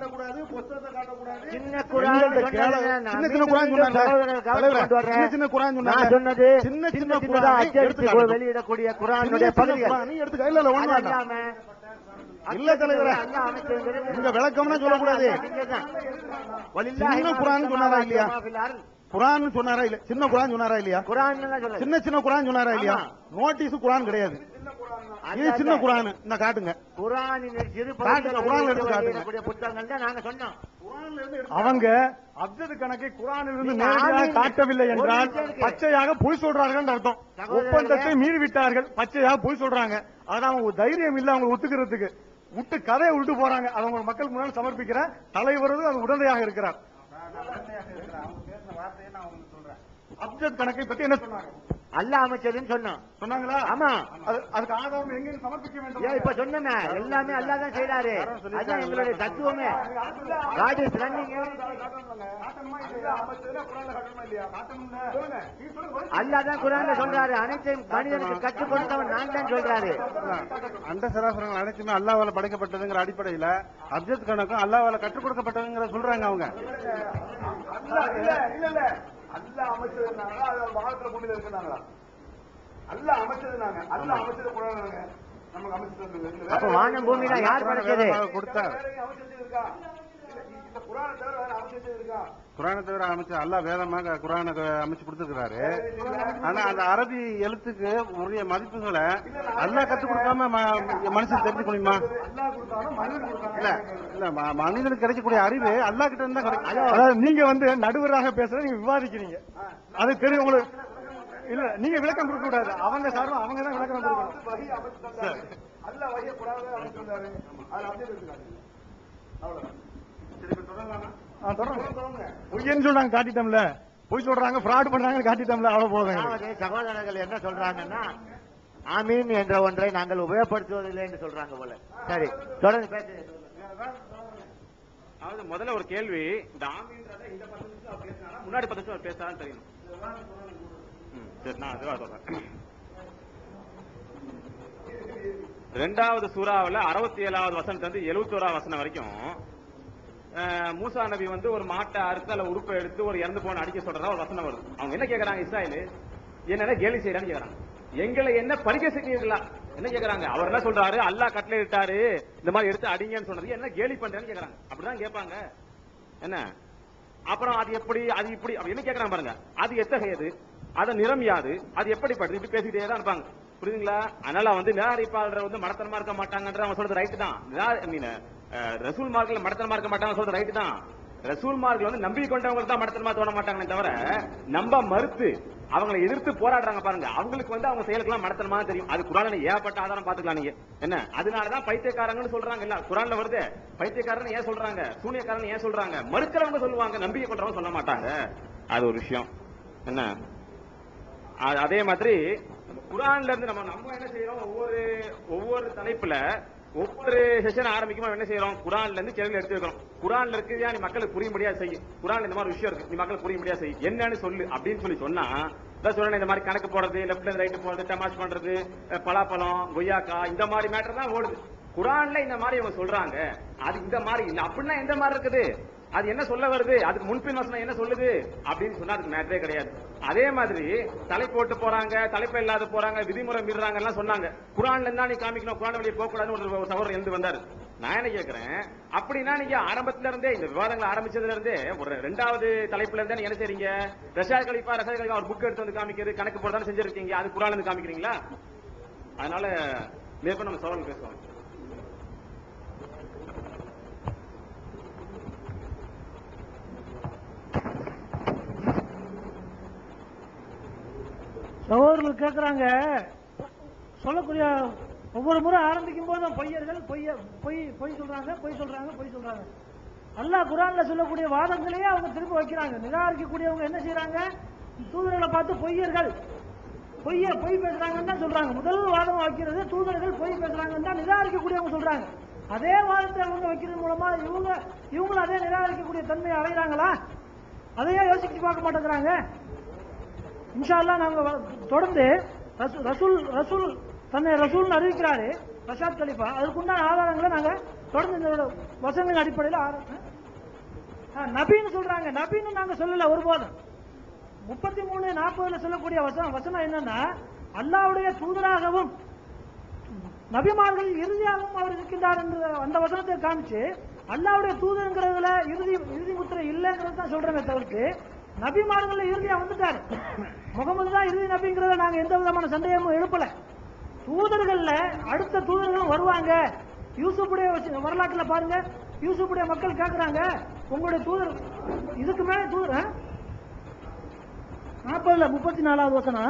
சின்ன குரான் எங்கள்ட்ட கேள- சின்ன சின்ன குரான் சொன்னாங்க. தலைவரே, சின்ன சின்ன குரான் சொன்னாங்க. நான் சொன்னது சின்ன சின்ன சின்ன சின்னதா குரானை அச்சடித்து எடுத்து காட்டணும். வெளியிடக்கூடிய சின்ன குரானுடைய சின்ன பகுதிகள் குரானை எடுத்துக்க இல்ல இல்ல அது ஒண்ணு வேண்டாம் அல்லாம இல்ல தலைவரே. அல்லாஹ் அமைச்சதுங்கிறது இங்க விளக்கம்னா சொல்லக்கூடாது. நீங்கதான். சின்ன குரான் சொன்னாரா இல்லையா வலில்லாஹி குரான் சொன்னாரா இல்ல சின்ன குரான் சொன்னாரா இல்லையா குரான் எல்லாம் சொல்லல. சின்ன சின்ன குரான் சொன்னாரா இல்லையா ஆமா. நோட்டீஸ் குரான் கிடையாது இது சின்ன குரான் இந்த காட்டுங்க குரானின் சிறு காட்டுங்க, குரான்ல எடுத்து காட்டுங்க. வெளியிடக்கூடிய புத்தகங்கள் தான் நாங்க சொன்னோம் அவங்க அப்ஜெட் கணக்கை குரானில் இருந்து நீங்க நேரடியாக ஆமீன் காட்டவில்லை ஒரு என்றால் நிமிஷம் இருக்கு. பச்சையாக பொய் சொல்றார்கள் அர்த்தம் சகோதரர்களே. ஒப்பந்தத்தை மீறி விட்டார்கள் பச்சையாக பொய் சொல்றாங்க அதான் அவங்க ஒரு தைரியம் இல்ல அவங்க ஒத்துக்கிறதுக்கு விட்டு கதையை விட்டு போறாங்க அதை அவங்க மக்கள் முன்னால் சமர்ப்பிக்கிற தலைவரும் அது உடந்தையாக இருக்கிறார் அப்ஜெட் கணக்கை பத்தி என்ன சொன்னாங்க அல்லாஹ் அமைச்சதுன்னு சொன்னோம் சொன்னாங்களா ஆமா அது- அதுக்கு ஆதாரம் எங்க சமர்ப்பிக்க வேண்டும் ஏன் இப்ப சொன்னமே எல்லாமே அல்லாஹ் தான் செய்யறாரு அதான் எங்களுடைய தத்துவமே காட் இஸ் ரன்னிங் அல்லாஹ் தான் குரான்ல சொல்றாரு அனைத்தையும் மனிதனுக்கு கற்றுக் கொடுத்தவன் நான் தான் சொல்றாரு அண்ட சராசரங்கள் அனைத்துமே அல்லாவால படைக்கப்பட்டதுங்கிற அடிப்படையில அப்ஜெத் கணக்கும் அல்லாவால கற்றுக் கொடுக்கப்பட்டதுங்கிற சொல்றாங்க அவங்க இல்ல இல்ல இல்ல அல்ல அமைச்சதுனாங்க அது வானத்துல பூமியில இருக்குனாங்களா அல்ல அமைச்சதுனாங்க அல்ல அமைச்சது கூடாதுனாங்க நமக்கு அமைச்சு தந்தது அப்ப வானம் பூமியில யார் படைச்சது கொடுத்தார் அமைச்சது இருக்கா இல்ல, இந்த குரானை தவிர வேற அமைச்சது இருக்கா குரானை தவிர அமைச்சு அல்லா வேதமாக குரானை அமைச்சு கொடுத்துருக்காரு ஆனா அந்த அரபி எழுத்துக்கு உரிய மதிப்புகளை அல்லா கத்துக் கொடுக்காம ம- மனுஷன் தெரிஞ்சுக்க முடியுமா இல்ல இல்ல ம- மனிதனுக்கு கிடைக்கக்கூடிய அறிவு அல்லா கிட்ட இருந்தா கிடைக்கும் அதாவது நீங்க வந்து நடுவராக பேசுற நீங்க விவாதிக்கிறீங்க அது தெரியும் உங்களுக்கு இல்ல நீங்க விளக்கம் கொடுக்க கூடாது அவங்க சார்பா அவங்க தான் விளக்கம் கொடுக்கணும் வகி அமைச்சு தந்தாரு அல்ல வகைய குரானை அமைச்சு தந்தாரு அது அமைச்சது இருக்காங்க அவ்வளவுதான் சரி இப்ப தொடரலாமா ஆ, தொடருங்க. பொய்யன்னு சொல்றாங்க காட்டிட்டோம்ல பொய் சொல்றாங்க ஃப்ராட் பண்றாங்கன்னு காட்டிட்டோம்ல அவ்வளவு போதும் அதாவது சகோதரர்கள் என்ன சொல்றாங்கன்னா ஆமீன் என்ற ஒன்றை நாங்கள் உபயோகப்படுத்துவதில்லை என்று சொல்றாங்க போல சரி தொடர்ந்து பேசு அதாவது முதல்ல ஒரு கேள்வி இந்த ஆமின்றத இந்த பத்து நிமிஷம் அவர் பேசினாரா முன்னாடி பத்து நிமிஷம் அவர் பேசுறான்னு தெரியணும் ம், சரி நான் அதுவா சொல்றேன் ரெண்டாவது சூறாவுல அறுபத்தி ஏழாவது வசனத்துல இருந்து எழுபத்தோராவது வசனம் வரைக்கும் அஹ், மூசா நபி வந்து ஒரு மாட்டை அறுத்து அல்ல உறுப்பை எடுத்து ஒரு இறந்து போன அடிக்க சொல்றதா ஒரு வசனம் வருது அவங்க என்ன கேக்குறாங்க இஸ்ராயலு என்னன்னா கேலி செய்யறான்னு கேக்குறாங்க எங்களை என்ன பறிக்க செய்யறீங்களா என்ன கேக்குறாங்க அவர் என்ன சொல்றாரு அல்லாஹ் கட்டளை இட்டாரு இந்த மாதிரி எடுத்து அடிங்கன்னு சொன்னது என்ன கேலி பண்றேன்னு கேக்குறாங்க அப்படிதான் கேட்பாங்க என்ன அப்புறம் அது எப்படி அது இப்படி அப்படி என்ன கேக்குறாங்க பாருங்க அது எத்தகையது அதன் நிறம் யாது அது எப்படிப்பட்டது இப்படி பேசிக்கிட்டே தான் இருப்பாங்க புரியுதுங்களா அதனால வந்து நிராகரிப்பாளர் வந்து மடத்தனமா இருக்க மாட்டாங்கன்ற அவங்க சொல்றது ரைட்டு தான் நிரா- I mean, அஹ், ரசூல் மார்க்கில் மடத்தனமா இருக்க மாட்டாங்க சொல்றது ரைட்டு தான் ரசூல் மார்க்கில் வந்து நம்பி கொண்டவங்களுக்கு தான் மடத்தனமா தோண மாட்டாங்களே தவிர நம்ப மறுத்து அவங்களை எதிர்த்து போராடுறாங்க பாருங்க அவங்களுக்கு வந்து அவங்க செயலுக்கெல்லாம் மடத்தனமா தெரியும் அது குரான்ல ஏகப்பட்ட ஆதாரம் பாத்துக்கலாம் நீங்க என்ன அதனாலதான் பைத்தியக்காரங்கன்னு சொல்றாங்க இல்ல குரான்ல வருது பைத்தியக்காரன் ஏன் சொல்றாங்க சூனியக்காரன் ஏன் சொல்றாங்க மறுக்கிறவங்க சொல்லுவாங்க நம்பிக்கை கொண்டவங்க சொல்ல மாட்டாங்க அது ஒரு விஷயம் என்ன அ- அதே மாதிரி குரான்ல இருந்து நம்ம நம்ம என்ன செய்யறோம் ஒவ்வொரு ஒவ்வொரு தலைப்புல ஒவ்வொரு செஷன் ஆரம்பிக்குமா என்ன செய்யறோம் குரான்ல இருந்து கேள்வி எடுத்து வைக்கிறோம் குரான்ல இருக்குதா நீ மக்களுக்கு புரிய முடியாது செய்யும் குரான்ல இந்த மாதிரி விஷயம் இருக்கு நீ மக்களுக்கு புரிய முடியாது செய்யும் என்னன்னு சொல்லு அப்படின்னு சொல்லி சொன்னா இதான் சொல்றேன் இந்த மாதிரி கணக்கு போடுறது லெஃப்ட்ல இருந்து ரைட் போறது டமாஸ் பண்றது அஹ், பலாப்பழம் கொய்யாக்கா இந்த மாதிரி மேட்டர் தான் ஓடுது குரான்ல இந்த மாதிரி இவங்க சொல்றாங்க அது இந்த மாதிரி இல்ல அப்படின்னா எந்த மாதிரி இருக்குது அது என்ன சொல்ல வருது அதுக்கு முன்பின் வசனம் என்ன சொல்லுது அப்படின்னு சொன்னா அதுக்கு மேட்டரே கிடையாது அதே மாதிரி தலை போட்டு போறாங்க தலைப்பு இல்லாத போறாங்க விதிமுறை மீறாங்க எல்லாம் சொன்னாங்க குரான்ல இருந்தா நீ காமிக்கணும் குரான் வெளியே போக கூடாதுன்னு ஒரு சவர் எழுந்து வந்தாரு நான் என்ன கேக்குறேன் அப்படின்னா நீங்க ஆரம்பத்துல இருந்தே இந்த விவாதங்கள் ஆரம்பிச்சதுல இருந்தே ஒரு ரெண்டாவது தலைப்புல இருந்தே நீங்க என்ன செய்றீங்க ரஷா கலிப்பா ரஷா கலிப்பா ஒரு புக் எடுத்து வந்து காமிக்கிறது கணக்கு போடுறதான்னு செஞ்சிருக்கீங்க அது குரான்ல இருந்து காமிக்கிறீங்களா அதனால மேற்கொண்டு நம்ம சவால் பேசுவோம் சகோதரர்கள் கேட்குறாங்க சொல்லக்கூடிய ஒவ்வொரு முறை ஆரம்பிக்கும் போதும் பொய்யர்கள் பொய்ய பொய் பொய் சொல்றாங்க பொய் சொல்றாங்க பொய் சொல்றாங்க அல்லாஹ் குரான்ல சொல்லக்கூடிய வாதங்களையே அவங்க திரும்ப வைக்கிறாங்க நிராகரிக்கக்கூடியவங்க என்ன செய்யறாங்க தூதர்களை பார்த்து பொய்யர்கள் பொய்ய பொய் பேசுறாங்கன்னு தான் சொல்றாங்க முதல் வாதம் வைக்கிறது தூதர்கள் பொய் பேசுறாங்கன்னு தான் நிராகரிக்கக்கூடியவங்க சொல்றாங்க அதே வாதத்தை அவங்க வைக்கிறது மூலமா இவங்க இவங்களும் அதே நிராகரிக்கக்கூடிய தன்மையை அடைகிறாங்களா அதையே யோசிச்சு பார்க்க மாட்டேங்கிறாங்க இன்ஷா அல்லாஹ் நாங்க வ- தொடர்ந்து ரசூ- ரசூல் ரசூல் தன்னை ரசூல்னு அறிவிக்கிறாரு ரஷாத் கலிஃபா அதுக்குண்டான ஆதாரங்களை நாங்க தொடர்ந்து இந்த வசனங்களின் அடிப்படையில் ஆர- ஆ, நபின்னு சொல்றாங்க நபின்னு நாங்க சொல்லல ஒருபோதும் முப்பத்தி மூணு நாற்பதுல சொல்லக்கூடிய வசனம் வசனம் என்னன்னா அல்லாவுடைய தூதராகவும் நபிமார்கள் இறுதியாகவும் அவர் இருக்கின்றார் என்ற அந்த வசனத்தை காமிச்சு அல்லாவுடைய தூதருங்கிறதுல இறுதி இறுதி முத்திரை இல்லைங்கிறது தான் சொல்றேமே தவிர்த்து நபிமார்கள் இறுதியா வந்துட்டாரு முகமது தான் இறுதி நபிங்கிறத நாங்க எந்த விதமான சந்தேகமும் எழுப்பல தூதர்கள்ல அடுத்த தூதர்களும் வருவாங்க யூசுப்புடைய வச்சு- வரலாற்றுல பாருங்க யூசுப்புடைய மக்கள் கேக்குறாங்க உங்களுடைய தூதர் இதுக்கு மேல தூதர் நாற்பதுல முப்பத்தி நாலாவது வசனம்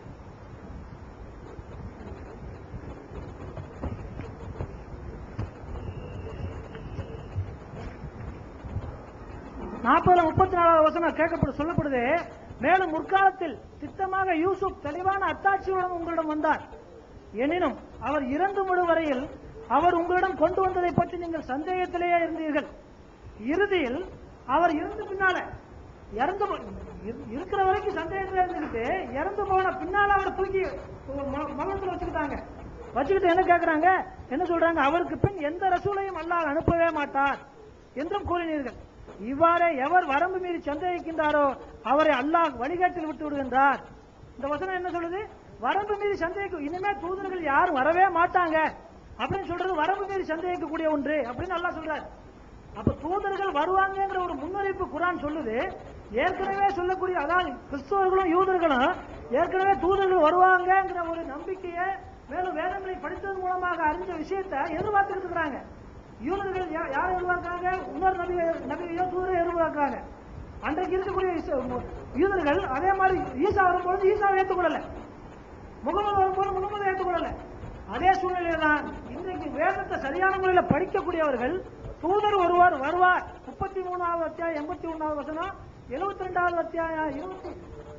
நாற்பதுல முப்பத்தி நாலாவது வசனம் கேட்கப்படு சொல்லப்படுது மேலும் முற்காலத்தில் திட்டமாக யூசுப் தெளிவான அத்தாட்சியுடன் உங்களிடம் வந்தார் எனினும் அவர் இறந்து முழு வரையில் அவர் உங்களிடம் கொண்டு வந்ததை பற்றி நீங்கள் சந்தேகத்திலேயே இருந்தீர்கள் இறுதியில் அவர் இறந்து பின்னால இறந்து போ- இரு- இருக்கிற வரைக்கும் சந்தேகத்துல இருந்துகிட்டு இறந்து போன பின்னால அவரை தூக்கி ம- மகத்துல வச்சுக்கிட்டாங்க வச்சுக்கிட்டு என்ன கேக்குறாங்க என்ன சொல்றாங்க அவருக்கு பின் எந்த ரசூலையும் அல்லாஹ் அனுப்பவே மாட்டார் என்றும் கூறினீர்கள் இவ்வாறே எவர் வரம்பு மீறி சந்தேகிக்கின்றாரோ அவரை அல்லாஹ் வழிகாட்டில் விட்டு விடுகின்றார் இந்த வசனம் என்ன சொல்லுது வரம்பு மீறி சந்தேகிக்கும் இனிமே தூதர்கள் யாரும் வரவே மாட்டாங்க அப்படின்னு சொல்றது வரம்பு மீறி சந்தேகிக்கக்கூடிய ஒன்று அப்படின்னு அல்லாஹ் சொல்றாரு அப்ப தூதர்கள் வருவாங்கங்கிற ஒரு முன்னறிவிப்பு குரான் சொல்லுது ஏற்கனவே சொல்லக்கூடிய அதாவது கிறிஸ்தவர்களும் யூதர்களும் ஏற்கனவே தூதர்கள் வருவாங்கங்கிற ஒரு நம்பிக்கையை மேலும் வேதங்களை படித்தது மூலமாக அறிஞ்ச விஷயத்தை எதிர்பார்த்துக்கிட்டு இருக்கிறாங்க யூதர்கள் யா- யாரை எதிர்பார்க்கறாங்க இன்னொரு நபி நபியோ தூதரை எதிர்பார்க்கறாங்க அன்றைக்கு இருக்கக்கூடிய இஸ்- யூதர்கள் அதே மாதிரி ஈசா வரும்பொழுது ஈசாவை ஏற்றுக்கொள்ளல முகமது வரும்போது முகமது ஏற்றுக்கொள்ளல அதே சூழ்நிலையில தான் இன்றைக்கு வேதத்தை சரியான முறையில் படிக்கக்கூடியவர்கள் தூதர் ஒருவர் வருவார் முப்பத்தி மூணாவது அத்தியாயம் எண்பத்தி ஒன்னாவது வசனம் எழுபத்தி ரெண்டாவது அத்தியாயம் இருபத்தி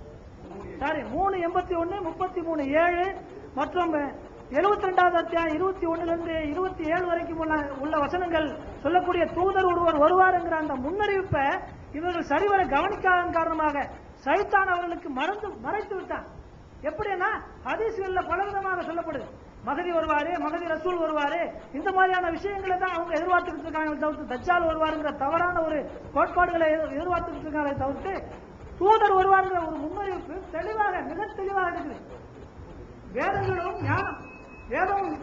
சாரி மூணு எண்பத்தி ஒன்னு முப்பத்தி மூணு ஏழு மற்றும் எழுபத்தி ரெண்டாவது அத்தியாயம் இருபத்தி ஒண்ணுல இருந்து இருபத்தி ஏழு வரைக்கும் உள்ள உள்ள வசனங்கள் சொல்லக்கூடிய தூதர் ஒருவர் வருவாருங்கிற அந்த முன்னறிவிப்பை இவர்கள் சரிவர கவனிக்காதன் காரணமாக சைத்தான் அவர்களுக்கு மறந்து மறைத்து விட்டான் எப்படின்னா ஹதீஸ்கள்ல பலவிதமாக சொல்லப்படுது மகதி வருவாரு மகதி ரசூல் வருவாரு இந்த மாதிரியான விஷயங்களை தான் அவங்க எதிர்பார்த்துக்கிட்டு இருக்காங்க தவிர்த்து தஜ்ஜால் வருவாருங்கிற தவறான ஒரு கோட்பாடுகளை எதிர்- எதிர்பார்த்துக்கிட்டு இருக்காங்களே தவிர்த்து தூதர் வருவாருங்கிற ஒரு முன்னறிவிப்பு தெளிவாக மிக தெளிவாக இருக்குது வேதங்களும் ஞானம் வேதமும்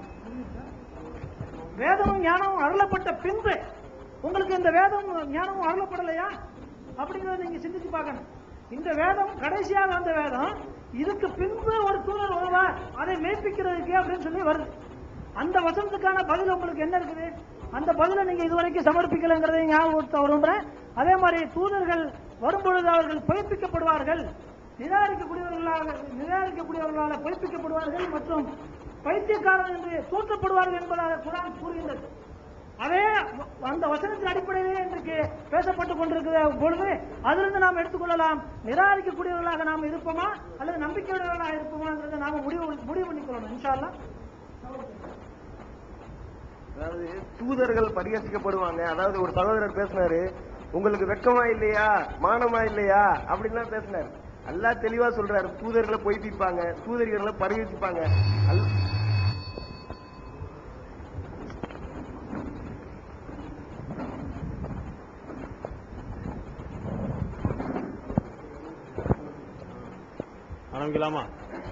வேதமும் ஞானமும் அருளப்பட்ட பின்பு உங்களுக்கு இந்த வேதமும் ஞானமும் அருளப்படலையா அப்படிங்கறத நீங்க சிந்திச்சு பார்க்கணும் இந்த வேதம் கடைசியாக வந்த வேதம் இதுக்கு பின்பு ஒரு தூதர் வருவார் அதை மெய்ப்பிக்கிறதுக்கு அப்படின்னு சொல்லி வருது அந்த வசனத்துக்கான பதில் உங்களுக்கு என்ன இருக்குது அந்த பதிலை நீங்க இதுவரைக்கும் சமர்ப்பிக்கலைங்கிறதை ஞாபகப்படுத்த விரும்புறேன் அதே மாதிரி தூதர்கள் வரும்பொழுது அவர்கள் பொய்ப்பிக்கப்படுவார்கள் நிராகரிக்கக்கூடியவர்களாக நிராகரிக்கக்கூடியவர்களால் பொய்ப்பிக்கப்படுவார்கள் மற்றும் பைத்தியக்காரன் என்று தூற்றப்படுவார்கள் என்பதாக குரான் கூறுகின்றது அதே அந்த வசனத்தின் அடிப்படையிலே இன்றைக்கு பேசப்பட்டுக் கொண்டிருக்கிற பொழுது அதிலிருந்து நாம் எடுத்துக்கொள்ளலாம் நிராகரிக்கக்கூடியவர்களாக நாம் இருப்போமா அல்லது நம்பிக்கையுடையவர்களாக இருப்போமாங்கிறத நாம முடிவு முடிவு பண்ணிக்கொள்ளணும் இன்ஷா அல்லாஹ் அதாவது தூதர்கள் பரிகசிக்கப்படுவாங்க அதாவது ஒரு சகோதரர் பேசினாரு உங்களுக்கு வெக்கமா இல்லையா மானமா இல்லையா அப்படின்லாம் பேசினாரு அல்லாஹ் தெளிவா சொல்றாரு தூதர்களை பொய்ப்பிப்பாங்க தூதர்களை பரிகசிப்பாங்க அல்- ஆரம்பிக்கலாமா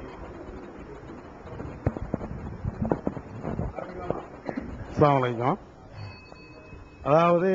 அஸ்ஸலாமு அலைக்கும் அதாவது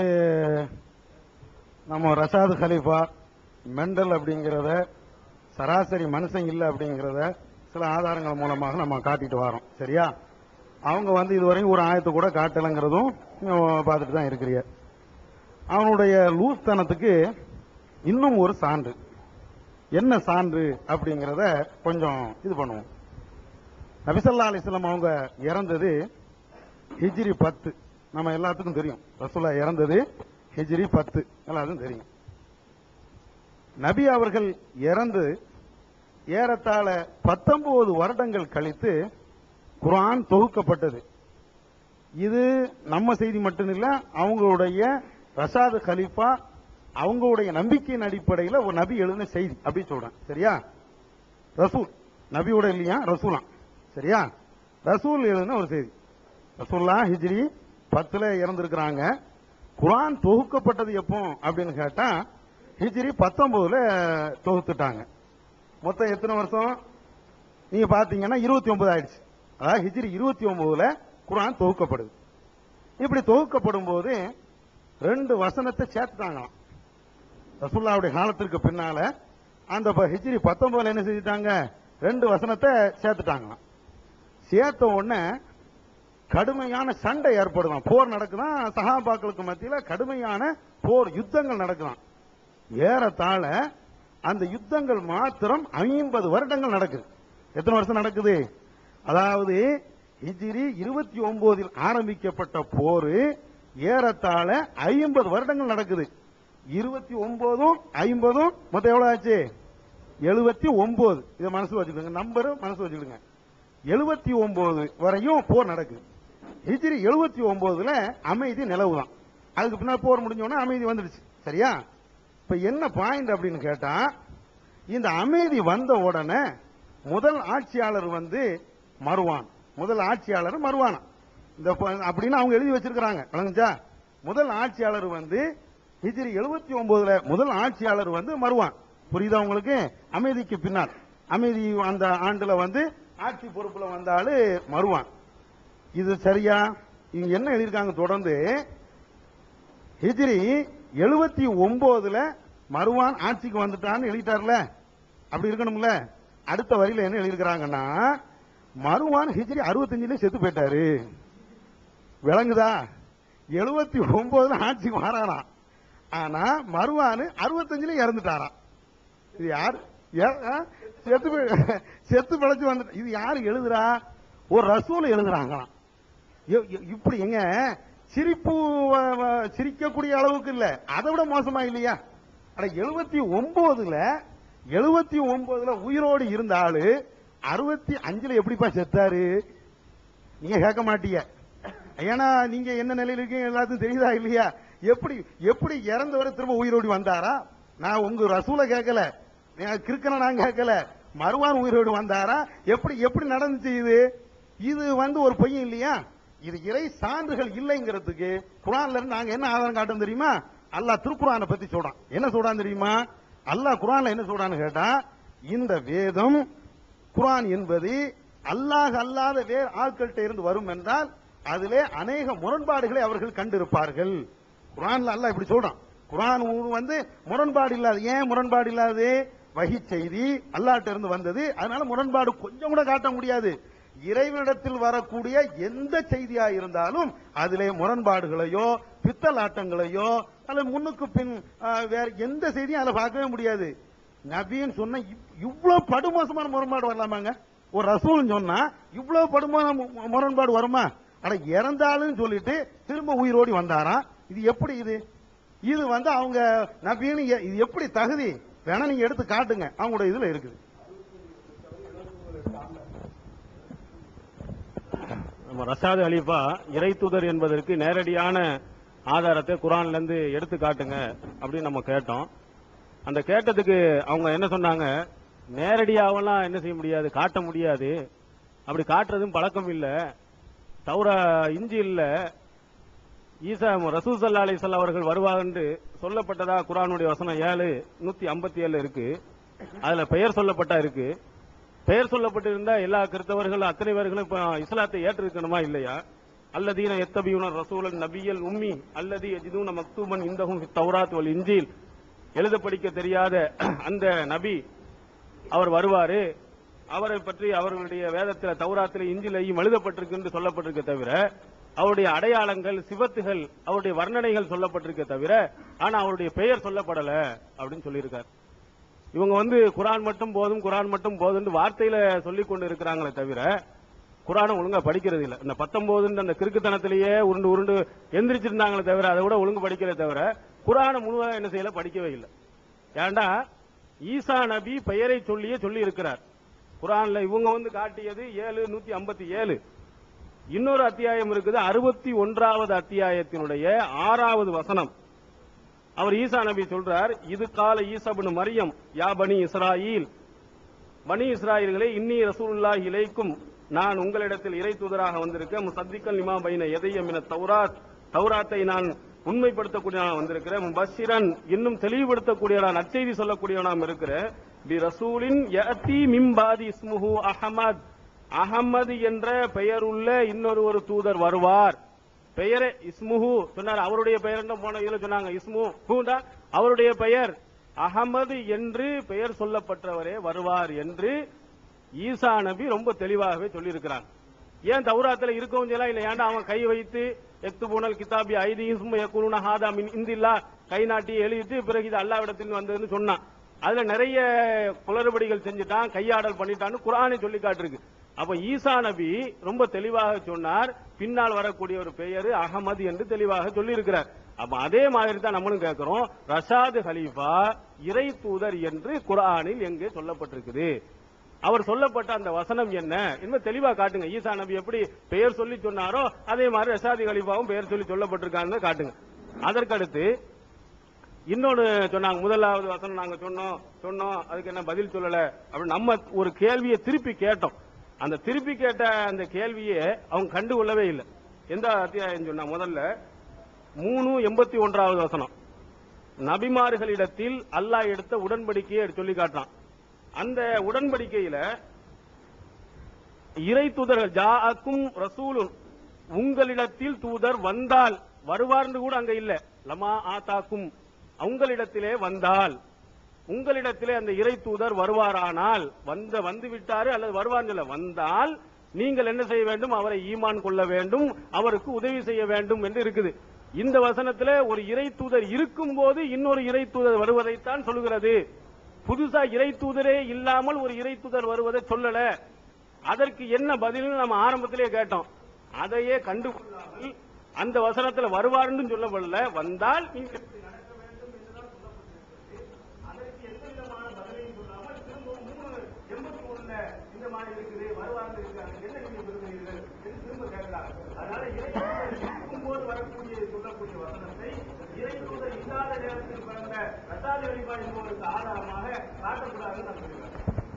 நம்ம ரஷாது கலீஃபா மெண்டல் அப்படிங்கிறத சராசரி மனுஷன் இல்லை அப்படிங்கிறத சில ஆதாரங்கள் மூலமாக நம்ம காட்டிட்டு வரோம் சரியா அவங்க வந்து இதுவரையும் ஒரு ஆயத்தை கூட காட்டலைங்கிறதும் நீங்க பார்த்துட்டு தான் இருக்கிறீங்க அவனுடைய லூஸ்தனத்துக்கு இன்னும் ஒரு சான்று என்ன சான்று அப்படிங்கிறத கொஞ்சம் இது பண்ணுவோம் நபிசல்லா அலிஸ்லாம் அவங்க இறந்தது ஹிஜ்ரி பத்து நம்ம எல்லாத்துக்கும் தெரியும் ரசூலா இறந்தது ஹிஜ்ரி பத்து எல்லாத்துக்கும் தெரியும் நபி அவர்கள் இறந்து ஏறத்தாழ பத்தொன்பது வருடங்கள் கழித்து குர்ஆன் தொகுக்கப்பட்டது இது நம்ம செய்தி மட்டும் இல்ல அவங்களுடைய ரஷாது கலீஃபா அவங்களுடைய நம்பிக்கையின் அடிப்படையில் ஒரு நபி எழுதின செய்தி அப்படி சொல்றேன் சரியா ரசூல் நபியோட இல்லையா ரசூலாம் சரியா ரசூல் எழுதின ஒரு செய்தி ரசூல்லா ஹிஜ்ரி பத்துல இறந்திருக்கிறாங்க குர்ஆன் தொகுக்கப்பட்டது எப்போ அப்படின்னு கேட்டா ஹிஜ்ரி பத்தொன்பதுல தொகுத்துட்டாங்க மொத்தம் எத்தனை வருஷம் நீங்க பாத்தீங்கன்னா இருபத்தி ஒன்பது ஆயிடுச்சு அதாவது ஹிஜ்ரி இருபத்தி ஒன்பதுல குர்ஆன் தொகுக்கப்படுது இப்படி தொகுக்கப்படும் போது ரெண்டு வசனத்தை சேர்த்துட்டாங்களாம் ரசூல்லாவுடைய காலத்திற்கு பின்னால அந்த ப- ஹிஜ்ரி பத்தொன்பதுல என்ன செஞ்சுட்டாங்க ரெண்டு வசனத்தை சேர்த்துட்டாங்களாம் சேர்த்த உடனே கடுமையான சண்டை ஏற்படுதான் போர் நடக்குதான் சஹாபாக்களுக்கு மத்தியில கடுமையான போர் யுத்தங்கள் நடக்குதான் ஏறத்தாழ அந்த யுத்தங்கள் மாத்திரம் ஐம்பது வருடங்கள் நடக்குது எத்தனை வருஷம் நடக்குது அதாவது ஹிஜ்ரி இருபத்தி ஒன்பதில் ஆரம்பிக்கப்பட்ட போர் ஏறத்தாழ ஐம்பது வருடங்கள் நடக்குது இருபத்தி ஒன்பதும் ஐம்பதும் மொத்தம் எவ்வளவு ஆச்சு எழுபத்தி ஒன்பது இதை மனசு வச்சுக்கோங்க நம்பர் மனசு வச்சுக்கிடுங்க எழுபத்தி ஒன்பது வரையும் போர் நடக்குது ஹிஜ்ரி எழுபத்தி ஒன்பதுல அமைதி நிலவுதான் அதுக்கு பின்னாடி போர் முடிஞ்ச உடனே அமைதி வந்துடுச்சு சரியா இப்ப என்ன பாயிண்ட் அப்படின்னு கேட்டா இந்த அமைதி வந்த உடனே முதல் ஆட்சியாளர் வந்து மருவான் முதல் ஆட்சியாளர் மருவானா இந்த ப- அப்படின்னு அவங்க எழுதி வச்சிருக்கிறாங்க விளங்குச்சா முதல் ஆட்சியாளர் வந்து ஹிஜ்ரி எழுபத்தி ஒன்பதுல முதல் ஆட்சியாளர் வந்து மருவான் புரியுதா உங்களுக்கு அமைதிக்கு பின்னால் அமைதி அந்த ஆண்டுல வந்து ஆட்சி பொறுப்புல வந்த ஆளு மருவான் இது சரியா இங்க என்ன எழுதியிருக்காங்க தொடர்ந்து ஹிஜ்ரி எழுபத்தி ஒன்பதுல மருவான் ஆட்சிக்கு வந்துட்டான்னு எழுதிட்டார்ல அப்படி இருக்கணும்ல அடுத்த வரியில என்ன எழுதியிருக்கிறாங்கன்னா மருவான் ஹிஜ்ரி அறுபத்தஞ்சுல செத்து போயிட்டாரு விளங்குதா எழுபத்தி ஒன்பதுல ஆட்சிக்கு வரானாம் ஆனா மருவானு அறுபத்தஞ்சுல இறந்துட்டாராம் இது யார் ஏ- ஆ? செத்து போய்- செத்து பிழைச்சு வந்து இது யாரு எழுதுறா ஒரு ரசூல் எழுதுறாங்களாம் எ- எ- இப்படி எங்க சிரிப்பு வ- வ- சிரிக்கக்கூடிய அளவுக்கு இல்ல அதை விட மோசமா இல்லையா அட எழுபத்தி ஒன்பதுல எழுபத்தி ஒன்பதுல உயிரோடு இருந்த ஆளு அறுபத்தி அஞ்சுல எப்படிப்பா செத்தாரு நீங்க கேட்க மாட்டீங்க ஏன்னா நீங்க என்ன நிலையில இருக்கீங்க எல்லாத்துக்கும் தெரியுதா இல்லையா எப்படி எப்படி இறந்தவர் திரும்ப உயிரோடி வந்தாரா நான் உங்க ரசூலை கேட்கல நான் கிறுக்கனை நான் கேட்கல மறுவான் உயிரோடு வந்தாரா எப்படி எப்படி நடந்துச்சு இது இது வந்து ஒரு பையன் இல்லையா இது இறை சான்றுகள் இல்லைங்கிறதுக்கு குரான்ல இருந்து நாங்க என்ன ஆதாரம் காட்டும் தெரியுமா அல்லாஹ் திருக்குறானை பத்தி சொல்றான் என்ன சொல்றான் தெரியுமா அல்லாஹ் குரான்ல என்ன சொல்றான்னு கேட்டா இந்த வேதம் குர்ஆன் என்பது அல்லாஹ் அல்லாத வேறு ஆட்கள்கிட்ட இருந்து வரும் என்றால் அதிலே அநேக முரண்பாடுகளை அவர்கள் கண்டிருப்பார்கள் குர்ஆன்ல அல்லாஹ் இப்படி சொல்றான் குர்ஆன் வந்து முரண்பாடு இல்லாது ஏன் முரண்பாடு இல்லாது வகி செய்தி அல்லாஹ்ட்ட இருந்து வந்தது அதனால முரண்பாடு கொஞ்சம் கூட காட்ட முடியாது இறைவனிடத்தில் வரக்கூடிய எந்த செய்தியா இருந்தாலும் அதிலே முரண்பாடுகளையோ பித்தலாட்டங்களையோ அல்லது முன்னுக்கு பின் ஆ, வேற எந்த செய்தியும் அதில் பார்க்கவே முடியாது நபின்னு சொன்ன இவ்- இவ்வளவு படுமோசமான முரண்பாடு வரலாமாங்க ஒரு ரசூல் சொன்னா இவ்வளவு படுமோசமான மு- முரண்பாடு வருமா ஆனா இறந்தாலும் சொல்லிட்டு திரும்ப உயிரோடி வந்தாராம் இது எப்படி இது இது வந்து அவங்க நபின்னு எ- இது எப்படி தகுதி வேணா நீங்க எடுத்து காட்டுங்க அவங்களோட இதுல இருக்குது நம்ம ரஷாது அலிஃபா இறை தூதர் என்பதற்கு நேரடியான ஆதாரத்தை குரான்ல இருந்து எடுத்து காட்டுங்க அப்படின்னு நம்ம கேட்டோம் அந்த கேட்டதுக்கு அவங்க என்ன சொன்னாங்க நேரடியாவெல்லாம் என்ன செய்ய முடியாது காட்ட முடியாது அப்படி காட்டுறதும் பழக்கம் இல்ல தௌரா இஞ்சி இல்ல ஈசா ரசூல் சல்லா அலிசல்லா அவர்கள் வருவாங்க என்று சொல்லப்பட்டதா குரானுடைய வசனம் ஏழு நூத்தி ஐம்பத்தி ஏழு இருக்கு அதுல பெயர் சொல்லப்பட்டா இருக்கு பெயர் சொல்லப்பட்டிருந்த எல்லா கிறிஸ்தவர்கள் அத்தனை பேர்களும் இப்ப இஸ்லாத்தை ஏற்றிருக்கணுமா இல்லையா அல்லதீன எத்தபியூன ரசூலன் நபியல் உம்மி அல்லதி எஜிதூன மக்தூமன் இந்தஹும் ஃபித் தௌராத் வல் இன்ஜீல் எழுத படிக்க தெரியாத அந்த நபி அவர் வருவாரு அவரை பற்றி அவர்களுடைய வேதத்தில் தௌராத்தில் இஞ்சிலையும் எழுதப்பட்டிருக்கு என்று சொல்லப்பட்டிருக்க தவிர அவருடைய அடையாளங்கள் சிவத்துகள் அவருடைய வர்ணனைகள் சொல்லப்பட்டிருக்க தவிர ஆனா அவருடைய பெயர் சொல்லப்படல அப்படின்னு சொல்லியிருக்கார் இவங்க வந்து குரான் மட்டும் போதும் குரான் மட்டும் போதும்னு வார்த்தையில சொல்லிக் கொண்டு இருக்கிறாங்களே தவிர குரானை ஒழுங்கா படிக்கிறது இல்ல இந்த பத்தொன்பதுன்ற அந்த கிறுக்குத்தனத்திலேயே உருண்டு உருண்டு எந்திரிச்சிருந்தாங்களே தவிர அதை விட ஒழுங்கு படிக்கிறத தவிர குரானை முழுவதும் என்ன செய்யல படிக்கவே இல்லை ஏன்டா ஈசா நபி பெயரை சொல்லியே சொல்லி இருக்கிறார் குரான்ல இவங்க வந்து காட்டியது ஏழு நூத்தி ஐம்பத்தி ஏழு இன்னொரு அத்தியாயம் இருக்குது அறுபத்தி ஒன்றாவது அத்தியாயத்தினுடைய ஆறாவது வசனம் அவர் ஈசா நபி சொல்றார் இது கால ஈசபனு மரியம் யா பனி இஸ்ராயில் பனி இஸ்ராயில்களே இன்னி ரசூலுல்லாஹி இலைக்கும் நான் உங்களிடத்தில் இறை தூதராக வந்திருக்கேன் முசத்திக்கல் லிமா பைன எதையம் என தௌராத் தௌராத்தை நான் உண்மைப்படுத்தக்கூடியவனாக வந்திருக்கிறேன் முபஷிரன் இன்னும் தெளிவுபடுத்தக்கூடியவனாக நற்செய்தி சொல்லக்கூடியவனாக இருக்கிறேன் பி ரசூலின் யஅதி மிம்பாதி இஸ்முஹு அஹமத் அகமது என்ற பெயருள்ள இன்னொரு ஒரு தூதர் வருவார் பெயரே இஸ்முஹு சொன்னார் அவருடைய பெயர் என்ன போன இதுல சொன்னாங்க இஸ்மு ஹூண்டா அவருடைய பெயர் அகமது என்று பெயர் சொல்லப்பட்டவரே வருவார் என்று ஈசா நபி ரொம்ப தெளிவாகவே சொல்லியிருக்கிறாங்க ஏன் தௌராத்துல இருக்கவும் செய்யலாம் இல்ல ஏன்டா அவன் கை வைத்து எத்து பூனல் கிதாபி ஐதி இஸ்மு யகுலுன ஹாதா மின் இந்தில்லா கை நாட்டி எழுதிட்டு பிறகு இது அல்லாவிடத்தில் வந்ததுன்னு சொன்னான் அதுல நிறைய குளறுபடிகள் செஞ்சுட்டான் கையாடல் பண்ணிட்டான்னு குரானை சொல்லி காட்டிருக்கு அப்ப ஈசா நபி ரொம்ப தெளிவாக சொன்னார் பின்னால் வரக்கூடிய ஒரு பெயர் அகமது என்று தெளிவாக சொல்லி இருக்கிறார் அப்ப அதே மாதிரி தான் நம்மளும் கேட்கிறோம் ரஷாது ஹலீஃபா இறை தூதர் என்று குரானில் எங்கே சொல்லப்பட்டிருக்குது அவர் சொல்லப்பட்ட அந்த வசனம் என்ன என்பது தெளிவா காட்டுங்க ஈசா நபி எப்படி பெயர் சொல்லி சொன்னாரோ அதே மாதிரி ரஷாதி கலீஃபாவும் பெயர் சொல்லி சொல்லப்பட்டிருக்கான்னு காட்டுங்க அதற்கடுத்து இன்னொன்னு சொன்னாங்க முதலாவது வசனம் நாங்க சொன்னோம் சொன்னோம் அதுக்கு என்ன பதில் சொல்லல அப்படின்னு நம்ம ஒரு கேள்வியை திருப்பி கேட்டோம் அந்த திருப்பி கேட்ட அந்த கேள்வியை அவங்க கண்டுகொள்ளவே இல்லை எந்த அத்தியாயம் சொன்னா முதல்ல மூணு எண்பத்தி ஒன்றாவது வசனம் நபிமார்களிடத்தில் அல்லாஹ் எடுத்த உடன்படிக்கையை சொல்லி காட்டுறான் அந்த உடன்படிக்கையில இறை தூதர்கள் ஜாஅக்கும் ரசூலுன் உங்களிடத்தில் தூதர் வந்தால் வருவார்னு கூட அங்க இல்ல லமா ஆத்தாக்கும் உங்களிடத்திலே வந்தால் உங்களிடத்திலே அந்த இறை தூதர் வருவாரானால் வந்த வந்து விட்டாரு அல்லது வருவார்னு இல்ல வந்தால் நீங்கள் என்ன செய்ய வேண்டும் அவரை ஈமான் கொள்ள வேண்டும் அவருக்கு உதவி செய்ய வேண்டும் என்று இருக்குது இந்த வசனத்திலே ஒரு இறை தூதர் இருக்கும் போது இன்னொரு இறை தூதர் வருவதைத்தான் சொல்கிறது புதுசா இறை தூதரே இல்லாமல் ஒரு இறை தூதர் வருவதை சொல்லல அதற்கு என்ன பதில்னு நம்ம ஆரம்பத்திலே கேட்டோம் அதையே கண்டுகொள்ளாமல் அந்த வசனத்துல வருவார்னு சொல்லப்படல வந்தால் நீங்க எப்படி நடக்க வேண்டும் என்றுதான் சொல்லப்பட்டிருக்கிறது. அதற்கு எந்த விதமான பதிலையும் சொல்லாமல் திரும்பவும் மூணு எண்பத்தி ஒண்ணுல இந்த மாதிரி இருக்குது வருவார்னு இருக்காங்க என்ன நீங்க விரும்புகிறீர்கள் என்று திரும்ப கேட்கிறாங்க அதனால இறை தூதர் இருக்கும்போது வரக்கூடிய சொல்லக்கூடிய வசனத்தை இறை தூதர் இல்லாத நேரத்தில் பிறந்த ரத்தாதி வழிபா என்பவருக்கு ஆதாரமாக காட்டக்கூடாதுன்னு நான் சொல்லுவேன்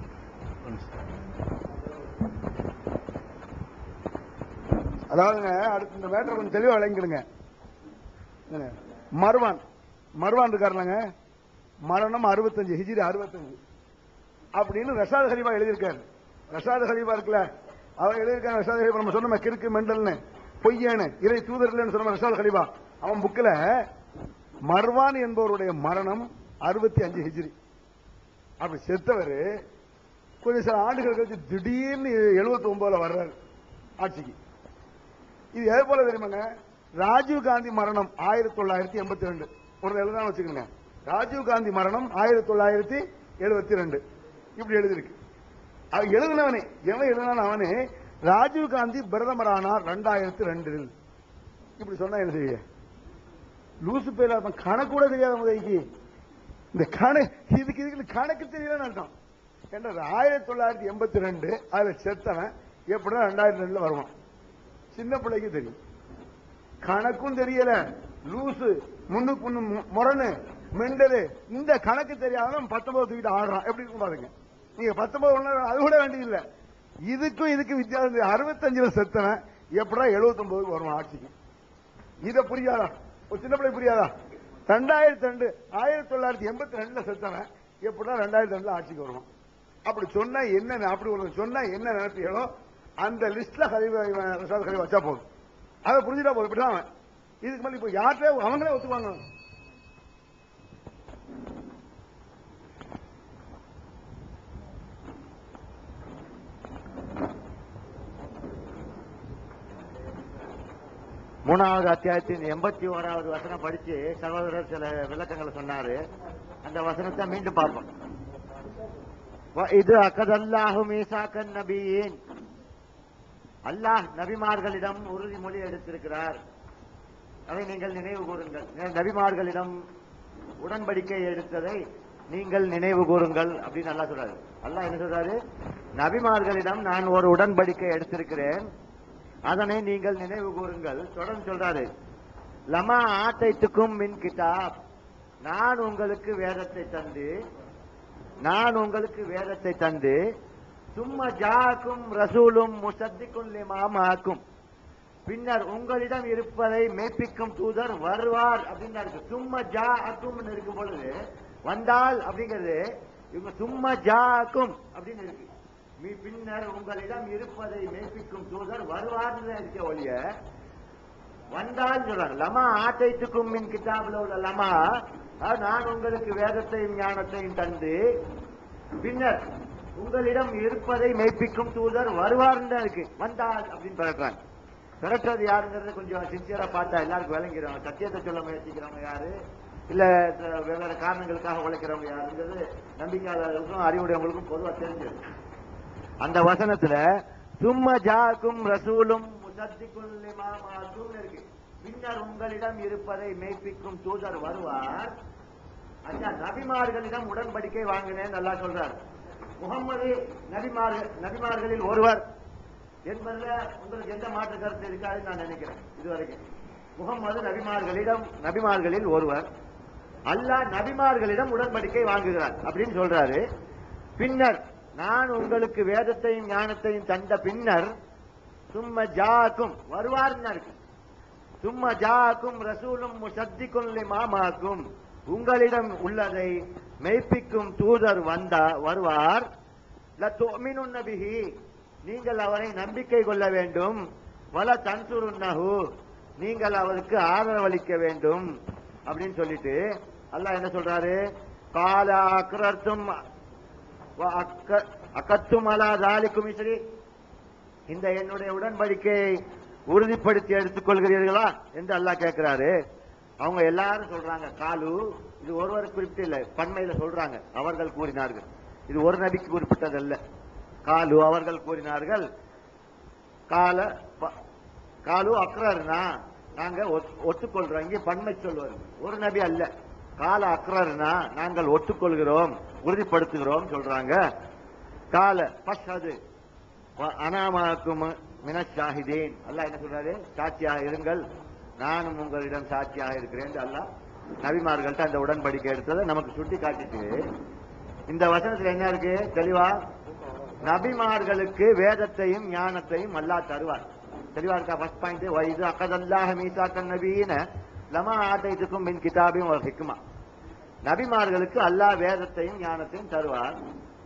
அதாவதுங்க அடுத்து இந்த மேட்டரை கொஞ்சம் தெளிவா விளங்கிடுங்க என்னங்க, மர்வான் மர்வான் இருக்காருலங்க மரணம் அறுபத்தஞ்சு ஹிஜிரி அறுபத்தஞ்சு அப்படின்னு ரஷாத் ஹரிபா எழுதியிருக்காரு ரஷாத் ஹரிபா இருக்குல்ல அவர் எழுதியிருக்காங்க ரஷாத் ஹரிபா நம்ம சொன்ன கிறுக்கு மெண்டல்னு பொய்யனு இறை தூதர்கள்னு சொன்ன ரஷாத் ஹரிபா அவன் புக்கில் மர்வான் என்பவருடைய மரணம் அறுபத்தி அஞ்சு ஹிஜ்ரி அப்படி செத்தவர் கொஞ்சம் சில ஆண்டுகள் கழிச்சு திடீர்னு எழுபத்தி ஒன்பதுல வர்றாரு ஆட்சிக்கு இது எது போல தெரியுமாங்க ராஜீவ் காந்தி மரணம் ஆயிரத்தி தொள்ளாயிரத்தி எண்பத்தி ரெண்டு ஒரு எழுதான் வச்சுக்கோங்க ராஜீவ் காந்தி மரணம் ஆயிரத்தி தொள்ளாயிரத்தி எழுபத்தி ரெண்டு இப்படி எழுதிருக்கு அவன் எழுதினவனே எவன் எழுதினான் அவனே ராஜீவ் காந்தி பிரதமர் ஆனார் ரெண்டாயிரத்தி ரெண்டில் இப்படி சொன்னா என்ன செய்ய லூசு பேர் அவன் கணக்கு கூட தெரியாத முதலைக்கு இந்த கணக்கு இதுக்கு இதுக்கு கணக்கு தெரியலன்னு அர்த்தம் என்ற ஆயிரத்தி தொள்ளாயிரத்தி எண்பத்தி ரெண்டு அதுல செத்தவன் எப்படின்னா ரெண்டாயிரத்தி ரெண்டுல வருவான் சின்ன பிள்ளைக்கு தெரியும் கணக்கும் தெரியல லூசு முன்னுக்கு முன்னு மு- முரணு மெண்டலு இந்த கணக்கு தெரியாம பத்தொன்பது தூக்கிட்டு ஆடுறான் எப்படி இருக்கும் பாருங்க நீங்க பத்தொன்பது ஒண்ணு அது கூட வேண்டிய இல்ல இதுக்கும் இதுக்கு வித்தியாசம் அறுபத்தஞ்சுல செத்தவன் எப்படா எழுபத்தி ஒன்பதுக்கு வருவான் ஆட்சிக்கு இத புரியாதா ஒரு சின்ன பிள்ளை புரியாதா ரெண்டாயிரத்தி ரெண்டு ஆயிரத்தி தொள்ளாயிரத்தி எண்பத்தி ரெண்டுல செத்தவன் எப்படா ரெண்டாயிரத்தி ரெண்டுல ஆட்சிக்கு வருவான் அப்படி சொன்னா என்ன அப்படி ஒரு சொன்னா என்ன நினைப்பீங்களோ அந்த லிஸ்ட்ல கழிவு ரசாத கழிவு வச்சா போதும் அதை புரிஞ்சுட்டா போதும் இப்படிதான் அவன். இதுக்கு மேல இப்போ யார்கிட்ட அவங்களே ஒத்துக்குவாங்க மூணாவது அத்தியாயத்தின் எண்பத்தி ஓராவது வசனம் படிச்சு சகோதரர் சில விளக்கங்களை சொன்னாரு அந்த வசனத்தை மீண்டும் பார்ப்போம் வ- இது அக்கதல்லாஹு மீசாக்கன் நபியின் அல்லாஹ் நபிமார்களிடம் உறுதிமொழி எடுத்திருக்கிறார் அதை நீங்கள் நினைவு கூறுங்கள் ந- நபிமார்களிடம் உடன்படிக்கை எடுத்ததை நீங்கள் நினைவு கூறுங்கள் அப்படின்னு அல்லாஹ் சொல்றாரு அல்லாஹ் என்ன சொல்றாரு நபிமார்களிடம் நான் ஒரு உடன்படிக்கை எடுத்திருக்கிறேன் அதனை நீங்கள் நினைவு கூறுங்கள் தொடர்ந்து சொல்றாரு லமா ஆட்டைத்துக்கும் மின் கிதாப் நான் உங்களுக்கு வேதத்தை தந்து நான் உங்களுக்கு வேதத்தை தந்து சும்மா ஜாக்கும் ரசூலும் முசத்திக்கும் லிமாமாக்கும் பின்னர் உங்களிடம் இருப்பதை மெய்ப்பிக்கும் தூதர் வருவார் அப்படின்னு இருக்கு சும்மா ஜா அக்கும் இருக்கும் பொழுது வந்தால் அப்படிங்கிறது இவங்க சும்மா ஜாக்கும் அப்படின்னு இருக்கு மீ- பின்னர் உங்களிடம் இருப்பதை மெய்ப்பிக்கும் தூதர் வருவார்னு இருக்க ஒழிய வந்தால் சொல்றாங்க லமா ஆட்டைத்துக்கும் மின் கிதாபில் உள்ள லமா அதாவது நான் உங்களுக்கு வேதத்தையும் ஞானத்தையும் தந்து பின்னர் உங்களிடம் இருப்பதை மெய்ப்பிக்கும் தூதர் வருவார்னு தான் இருக்கு வந்தால் அப்படின்னு பிறக்கிறாங்க பிறக்கிறது யாருங்கிறது கொஞ்சம் சின்சியரா பார்த்தா எல்லாருக்கும் விளங்கிடும் சத்தியத்தை சொல்ல முயற்சிக்கிறவங்க யாரு இல்ல த- வெவ்வேறு காரணங்களுக்காக உழைக்கிறவங்க யாருங்கிறது நம்பிக்கையாளர்களுக்கும் அறிவுடையவங்களுக்கும் பொதுவா தெரிஞ்சது அந்த வசனத்துல சும்மா ஜாக்கும் ரசூலும் முசத்திக்குல் லிமாமாக்கும் இருக்கு பின்னர் உங்களிடம் இருப்பதை மெய்ப்பிக்கும் தூதர் வருவார் ஐயா நபிமார்களிடம் உடன்படிக்கை வாங்கினேன் நல்லா சொல்றார் முகம்மது நபிமார்கள் நபிமார்களில் ஒருவர் என்பதுல உங்களுக்கு எந்த மாற்று கருத்து இருக்காதுன்னு நான் நினைக்கிறேன் இதுவரைக்கும் முகம்மது நபிமார்களிடம் நபிமார்களில் ஒருவர் அல்லாஹ் நபிமார்களிடம் உடன்படிக்கை வாங்குகிறார் அப்படின்னு சொல்றாரு பின்னர் நான் உங்களுக்கு வேதத்தையும் ஞானத்தையும் தந்த பின்னர் சும்ம ஜாக்கும் வருவார்னு இருக்கு சும்மா ஜாக்கும் ரசூலும் முசத்திக்கும் மாமாக்கும் உங்களிடம் உள்ளதை மெய்ப்பிக்கும் தூதர் வந்தா வருவார் லத்துமினுன் நபிஹி நீங்கள் அவரை நம்பிக்கை கொள்ள வேண்டும் வல தன்சுருன்னஹு நீங்கள் அவருக்கு ஆதரவளிக்க வேண்டும் அப்படின்னு சொல்லிட்டு அல்லாஹ் என்ன சொல்றாரு கால அக்ரர்த்தும் வ அக்க- அக்கத்தும் அலா தாலிக்கும் இஸ்ரி இந்த என்னுடைய உடன்படிக்கையை உறுதிப்படுத்தி எடுத்துக்கொள்கிறீர்களா என்று அல்லாஹ் கேட்கிறாரு அவங்க எல்லாரும் சொல்றாங்க காலு இது ஒருவர் குறிப்பிட்டு இல்ல பன்மையில சொல்றாங்க அவர்கள் கூறினார்கள் இது ஒரு நபிக்கு குறிப்பிட்டதல்ல காலு அவர்கள் கூறினார்கள் கால ப- காலு அக்ரர்னா நாங்க ஒத்- ஒத்துக்கொள்றோம் இங்கே பன்மை சொல்வார் ஒரு நபி அல்ல கால அக்ரர்னா நாங்கள் ஒத்துக்கொள்கிறோம் உறுதிப்படுத்துகிறோம் சொல்றாங்க கால பஷது அனாமாக்கும் மினஷாஹிதேன் அல்லாஹ் என்ன சொல்றாரு சாட்சியாக இருங்கள் நானும் உங்களிடம் சாட்சியாக இருக்கிறேன் என்று அல்லாஹ் நபிமார்கள்ட்ட அந்த உடன்படிக்கை எடுத்ததை நமக்கு சுட்டி காட்டிட்டு இந்த வசனத்துல என்ன இருக்கு தெளிவா நபிமார்களுக்கு வேதத்தையும் ஞானத்தையும் அல்லாஹ் தருவார் தெளிவா இருக்கா ஃபர்ஸ்ட் பாயிண்ட் வைது அக்கதல்லாஹ மீசாக்கன் நபீன லமா ஆட்டைத்துக்கும் மின் கிதாபையும் ஒரு ஹிக்மா நபிமார்களுக்கு அல்லாஹ் வேதத்தையும் ஞானத்தையும் தருவார்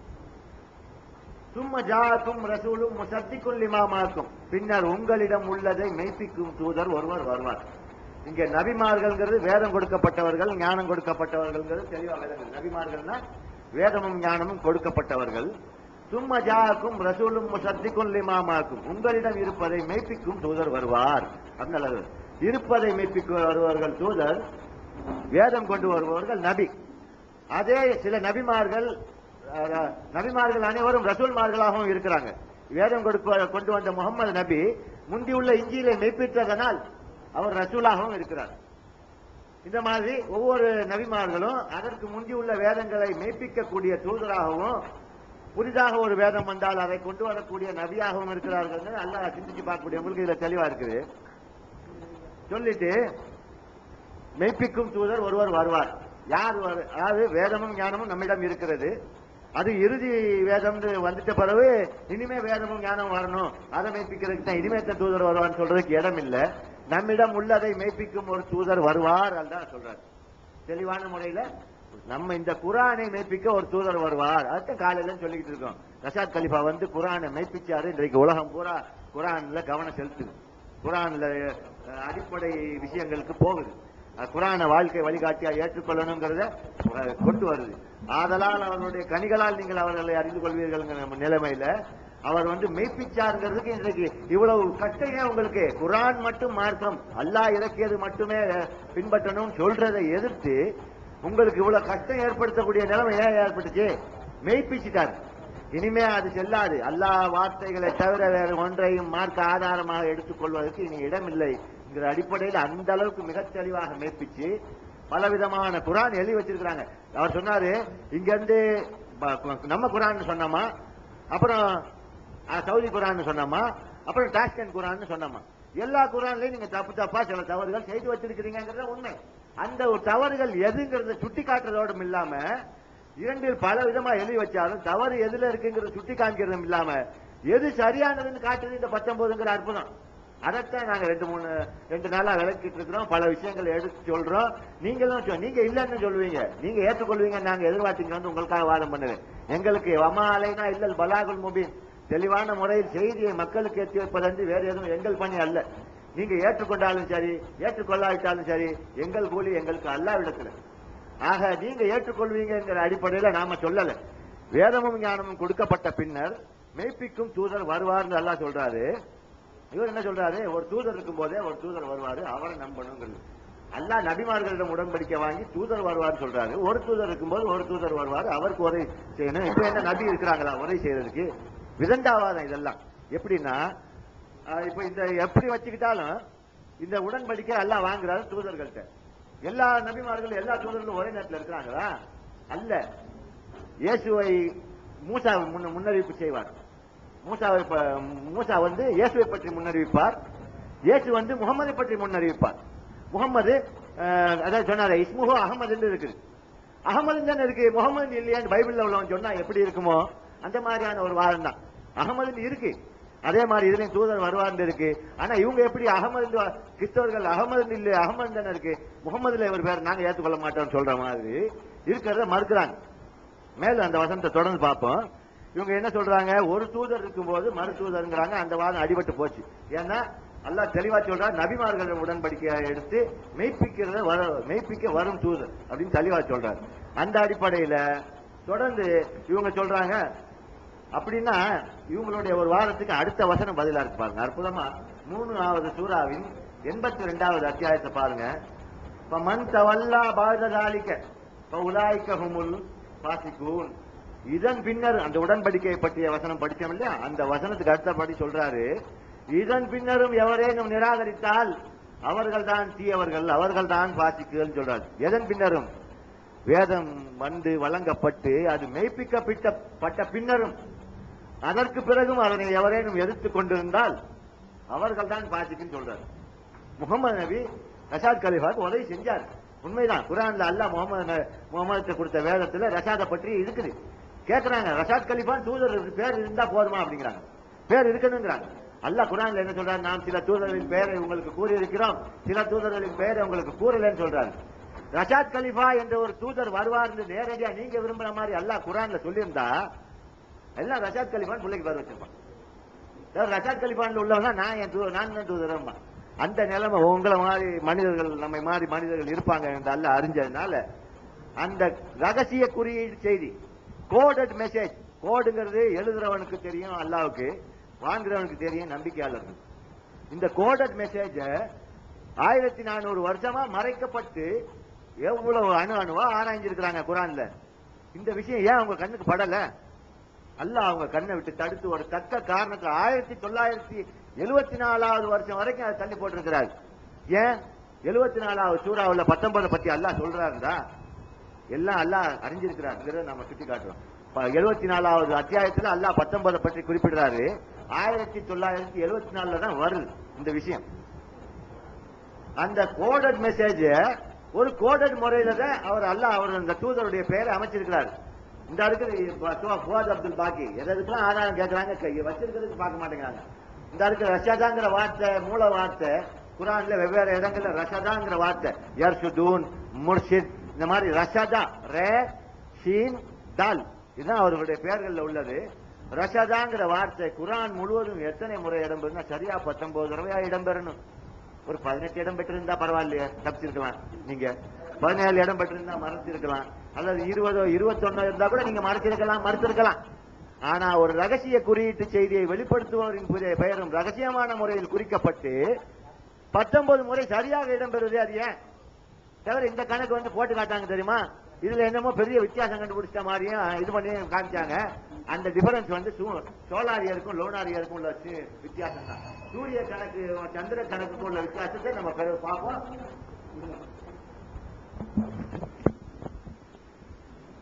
சும்ம ஜாக்கும் ரசூலும் முசத்திக்கும் லிமாமாக்கும் பின்னர் உங்களிடம் உள்ளதை மெய்ப்பிக்கும் தூதர் ஒருவர் வருவார் இங்க நபிமார்கள்ங்கிறது வேதம் கொடுக்கப்பட்டவர்கள் ஞானம் கொடுக்கப்பட்டவர்கள்ங்கிறது தெளிவாக விளங்குது. நபிமார்கள்னா வேதமும் ஞானமும் கொடுக்கப்பட்டவர்கள் சும்ம ஜாக்கும் ரசூலும் முசத்திக்கும் லிமாமாக்கும் உங்களிடம் இருப்பதை மெய்ப்பிக்கும் தூதர் வருவார் அப்படின்னு நல்லது இருப்பதை மெய்ப்பிக்க வருவார்கள் தூதர் வேதம் கொண்டு வருபவர்கள் நபி அதே சில நபிமார்கள் அஹ், நபிமார்கள் அனைவரும் ரசூல்மார்களாகவும் இருக்கிறாங்க வேதம் கொடுக்க கொண்டு வந்த முகமது நபி முந்தியுள்ள இஞ்சியிலே மெய்ப்பித்ததனால் அவர் ரசூலாகவும் இருக்கிறார் இந்த மாதிரி ஒவ்வொரு நபிமார்களும் அதற்கு முந்தியுள்ள வேதங்களை மெய்ப்பிக்கக்கூடிய தூதராகவும் புதிதாக ஒரு வேதம் வந்தால் அதை கொண்டு வரக்கூடிய நபியாகவும் இருக்கிறார்கள் அல்லாஹ் சிந்திச்சு பார்க்கக்கூடியவங்களுக்கு இதுல தெளிவா இருக்குது சொல்லிட்டு மெய்ப்பிக்கும் தூதர் ஒருவர் வருவார் யார் வரு- அதாவது வேதமும் ஞானமும் நம்மிடம் இருக்கிறது அது இறுதி வேதம் வந்துட்ட பிறகு இனிமே வேதமும் ஞானம் வரணும் அதை மெய்ப்பிக்கிறதுக்கு தான் இனிமே தான் தூதர் வருவான்னு சொல்றதுக்கு இடம் இல்ல நம்மிடம் உள்ளதை மெய்ப்பிக்கும் ஒரு தூதர் வருவார் அதுதான் சொல்றாரு தெளிவான முறையில நம்ம இந்த குரானை மெய்ப்பிக்க ஒரு தூதர் வருவார் அதுதான் காலையில சொல்லிக்கிட்டு இருக்கோம் ரஷாத் கலிஃபா வந்து குரானை மெய்ப்பிச்சாரு இன்றைக்கு உலகம் பூரா குரான்ல கவனம் செலுத்துது குரான்ல அஹ், அடிப்படை விஷயங்களுக்கு போகுது அஹ், குரானை வாழ்க்கை வழிகாட்டியா ஏற்றுக்கொள்ளணுங்கிறத அஹ், கொண்டு வருது ஆதலால் அவர்களுடைய கனிகளால் நீங்கள் அவர்களை அறிந்து கொள்வீர்கள்ங்கிற நம்ம நிலைமையில அவர் வந்து மெய்ப்பிச்சாருங்கிறதுக்கு இன்றைக்கு இவ்வளவு கஷ்டம் ஏன் உங்களுக்கு குரான் மட்டும் மார்க்கம் அல்லாஹ் இறக்கியது மட்டுமே பின்பற்றணும் சொல்றதை எதிர்த்து உங்களுக்கு இவ்வளவு கஷ்டம் ஏற்படுத்தக்கூடிய நிலைமை ஏன் ஏற்பட்டுச்சு மெய்ப்பிச்சிட்டாரு இனிமே அது செல்லாது அல்லாஹ் வார்த்தைகளை தவிர வேறு ஒன்றையும் மார்க்க ஆதாரமாக எடுத்துக்கொள்வதற்கு இனி இடமில்லைங்கிற அடிப்படையில் அந்த அளவுக்கு மிக தெளிவாக மெய்ப்பிச்சு பலவிதமான குரான் எழுதி வச்சிருக்கிறாங்க அவர் சொன்னாரு இங்க இருந்து ப- நம்ம குரான் சொன்னோமா அப்புறம் அஹ், சவுதி குரான் சொன்னோமா அப்புறம் டாஸ்கன் குரான் சொன்னோமா எல்லா குரான்லயும் நீங்க தப்பு தப்பா சில தவறுகள் செய்து வச்சிருக்கிறீங்கிறத உண்மை அந்த ஒரு தவறுகள் எதுங்கிறத சுட்டி காட்டுறதோடும் இல்லாம இரண்டில் பல விதமா எழுதி வச்சாலும் தவறு எதுல இருக்குங்கிறத சுட்டி காமிக்கிறதும் இல்லாம எது சரியானதுன்னு காட்டுது இந்த பத்தொன்பதுங்கிற அற்புதம் அதைத்தான் நாங்க ரெண்டு மூணு ரெண்டு நாளா விளக்கிட்டு இருக்கிறோம் பல விஷயங்களை எடுத்து சொல்றோம் நீங்களும் சொ- நீங்க இல்லைன்னு சொல்லுவீங்க நீங்க ஏற்றுக்கொள்வீங்க நாங்க எதிர்பார்த்தீங்க வந்து உங்களுக்காக வாதம் பண்ணுவேன் எங்களுக்கு வமா அலைனா இல்லல் பலாகுல் முபீன் தெளிவான முறையில் செய்தியை மக்களுக்கு ஏற்றி வைப்பதன்றி வேற எதுவும் எங்கள் பணி அல்ல நீங்க ஏற்றுக்கொண்டாலும் சரி ஏற்றுக்கொள்ளாவிட்டாலும் சரி எங்கள் கூலி எங்களுக்கு அல்லாவிடத்துல ஆக நீங்க ஏற்றுக்கொள்வீங்கிற அடிப்படையில நாம சொல்லல வேதமும் ஞானமும் கொடுக்கப்பட்ட பின்னர் மெய்ப்பிக்கும் தூதர் வருவார்னு அல்லாஹ் சொல்றாரு இவர் என்ன சொல்றாரு ஒரு தூதர் இருக்கும் போதே ஒரு தூதர் வருவாரு அவரை நம்பணுங்கிறது அல்லாஹ் நபிமார்களிடம் உடன்படிக்கை வாங்கி தூதர் வருவார்னு சொல்றாரு ஒரு தூதர் இருக்கும்போது ஒரு தூதர் வருவார் அவருக்கு உரை செய்யணும் இப்ப என்ன நபி இருக்கிறாங்களா உரை செய்யறதுக்கு விதண்டாவாதம் இதெல்லாம் எப்படின்னா ஆஹ் இப்ப இந்த எப்படி வச்சுக்கிட்டாலும் இந்த உடன்படிக்கை எல்லாம் வாங்குறாரு தூதர்கள்ட்ட எல்லா நபிமார்களும் எல்லா தூதர்களும் ஒரே நேரத்தில் இருக்கிறாங்களா அல்ல இயேசுவை மூசா முன்ன- முன்னறிவிப்பு செய்வார் மூசாவை ப- மூசா வந்து இயேசுவை பற்றி முன்னறிவிப்பார் இயேசு வந்து முகமதை பற்றி முன்னறிவிப்பார் முகமது அஹ், அதாவது சொன்னாரு இஸ்முஹு அகமது இருக்குது அகமது தானே இருக்கு முகமது இல்லையான்னு பைபிள்ல உள்ளவன் சொன்னா எப்படி இருக்குமோ அந்த மாதிரியான ஒரு வாதம் தான் அகமது இருக்கு அதே மாதிரி இதுலயும் தூதர் வருவார்னு இருக்கு ஆனா இவங்க எப்படி அகமது கிறிஸ்தவர்கள் அகமது இல்ல அகமது தானே இருக்கு முகமதுல இவர் பேர் நாங்க ஏத்துக்கொள்ள மாட்டோம்னு சொல்ற மாதிரி இருக்கிறத மறுக்கிறாங்க மேல அந்த வசனத்தை தொடர்ந்து பார்ப்போம் இவங்க என்ன சொல்றாங்க ஒரு தூதர் இருக்கும்போது மறு தூதருங்கிறாங்க அந்த வாதம் அடிபட்டு போச்சு ஏன்னா அல்லாஹ் தெளிவா சொல்றார் நபிமார்கள் உடன்படிக்கையை எடுத்து மெய்ப்பிக்கிறத வர மெய்ப்பிக்க வரும் தூதர் அப்படின்னு தெளிவா சொல்றாரு அந்த அடிப்படையில தொடர்ந்து இவங்க சொல்றாங்க அப்படின்னா இவங்களுடைய ஒரு வாரத்துக்கு அடுத்த வசனம் பதிலா இருக்கு பாருங்க அற்புதமா மூணாவது சூறாவின் எண்பத்தி ரெண்டாவது அத்தியாயத்தை பாருங்க இப்ப மண் தவல்லா பாரதாலிக்க இப்ப உலாய்க்க ஹுமுல் பாசிக்கூன் இதன் பின்னர் அந்த உடன்படிக்கையை பற்றிய வசனம் படிச்சோம் இல்லையா அந்த வசனத்துக்கு அடுத்தபடி சொல்றாரு இதன் பின்னரும் எவரேனும் நிராகரித்தால் அவர்கள்தான் தீயவர்கள் அவர்கள்தான் பாசிக்குகள் சொல்றாரு எதன் பின்னரும் வேதம் வந்து வழங்கப்பட்டு அது மெய்ப்பிக்கப்பட்ட பட்ட பின்னரும் அதற்கு பிறகும் அதனை எவரேனும் எதிர்த்துக் கொண்டிருந்தால் அவர்கள் தான் பாசிக்குன்னு சொல்றாரு முகமது நபி ரஷாத் கலிஃபாக்கு உதவி செஞ்சார் உண்மைதான் குரான்ல அல்லாஹ் முகமது ந- முகமதுக்கு கொடுத்த வேதத்துல ரஷாத பற்றி இருக்குது கேக்குறாங்க ரஷாத் கலிஃபான் தூதர் பேர் இருந்தா போதுமா அப்படிங்கிறாங்க பேர் இருக்கணுங்கிறாங்க அல்லாஹ் குரான்ல என்ன சொல்றாரு நாம் சில தூதர்களின் பெயரை உங்களுக்கு கூறி இருக்கிறோம் சில தூதர்களின் பெயரை உங்களுக்கு கூறலன்னு சொல்றாரு ரஷாத் கலிஃபா என்ற ஒரு தூதர் வருவார்னு நேரடியா நீங்க விரும்புற மாதிரி அல்லாஹ் குரான்ல சொல்லியிருந்தா எல்லாம் ரஷாத் கலிஃபான் பிள்ளைக்கு பேர் வச்சிருப்பான் அதாவது ரஷாத் கலிஃபான்ல உள்ளவங்க நான் என் தூ- நான் தான் தூதரம்மா அந்த நிலைமை உங்களை மாதிரி மனிதர்கள் நம்மை மாதிரி மனிதர்கள் இருப்பாங்க என்று அல்ல அறிஞ்சதுனால அந்த ரகசிய குறியீடு செய்தி கோடட் மெசேஜ் கோடுங்கிறது எழுதுறவனுக்கு தெரியும் அல்லாவுக்கு வாங்குறவனுக்கு தெரியும் நம்பிக்கையாளருக்கு இந்த கோடட் மெசேஜ ஆயிரத்தி நானூறு வருஷமா மறைக்கப்பட்டு எவ்வளவு அணு அணுவா ஆராய்ஞ்சிருக்கிறாங்க குரான்ல இந்த விஷயம் ஏன் உங்க கண்ணுக்கு படல அல்லாஹ் அவங்க கண்ணை விட்டு தடுத்து ஒரு தக்க காரணத்துல ஆயிரத்தி தொள்ளாயிரத்தி எழுவத்தி நாலாவது வருஷம் வரைக்கும் அதை தள்ளி போட்டிருக்கிறார் ஏன் எழுவத்தி நாலாவது சூறாவுல பத்தொன்பதை பத்தி அல்லாஹ் சொல்றாருடா எல்லாம் அல்லாஹ் அறிஞ்சிருக்கிறாருங்கிறத நம்ம சுட்டி காட்டுறோம் எழுபத்தி நாலாவது அத்தியாயத்துல அல்லாஹ் பத்தொன்பதை பற்றி குறிப்பிடுறாரு ஆயிரத்தி தொள்ளாயிரத்தி எழுவத்தி நாலுல தான் வருது இந்த விஷயம் அந்த கோடட் மெசேஜ் ஒரு கோடட் முறையில தான் அவர் அல்லாஹ் அவர் அந்த தூதருடைய பெயரை அமைச்சிருக்கிறார் இந்த அடுக்கு ஃபுவாத் அப்துல் பாக்கி எதுக்கெல்லாம் ஆதாரம் கேட்கறாங்க கை- வச்சிருக்கிறதுக்கு பார்க்க மாட்டேங்கிறாங்க இந்த அடுக்கு ரஷாதாங்கிற வார்த்தை மூல வார்த்தை குரான்ல வெவ்வேறு இடங்கள்ல ரஷதாங்கிற வார்த்தை யர்ஷுதூன் முர்ஷித் இந்த மாதிரி ரஷதா ரே ஷீன் தால் இதுதான் அவர்களுடைய பெயர்கள்ல உள்ளது ரஷதாங்கிற வார்த்தை குரான் முழுவதும் எத்தனை முறை இடம்பெறும்னா சரியா பத்தொன்பது தடவையா இடம்பெறணும் ஒரு பதினெட்டு இடம் பெற்றிருந்தா பரவாயில்லையே தப்பிச்சிருக்கலாம் நீங்க பதினேழு இடம் பெற்றிருந்தா மறைச்சிருக்கலாம் அல்லது இருபதோ இருபத்தொன்னோ இருந்தா கூட நீங்க மறைச்சிருக்கலாம் மறுத்திருக்கலாம் ஆனா ஒரு ரகசிய குறியீட்டு செய்தியை வெளிப்படுத்துவோரின் புதிய பெயரும் ரகசியமான முறையில் குறிக்கப்பட்டு பத்தொன்பது முறை சரியாக இடம்பெறுவது அது ஏன் தவிர இந்த கணக்கு வந்து போட்டு காட்டாங்க தெரியுமா இதுல என்னமோ பெரிய வித்தியாசம் கண்டுபிடிச்ச மாதிரியும் இது பண்ணி காமிச்சாங்க அந்த டிஃபரன்ஸ் வந்து சூ- சோலாரியருக்கும் லோனாரியருக்கும் உள்ள சி- வித்தியாசம் தான் சூரிய கணக்கு சந்திர கணக்குக்கும் உள்ள வித்தியாசத்தை நம்ம பிறகு பார்ப்போம்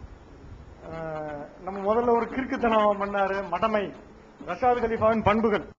அஹ், நம்ம முதல்ல ஒரு கிறுக்குத்தனம் பண்ணாரு மடமை ரஷாது கலீஃபாவின் பண்புகள்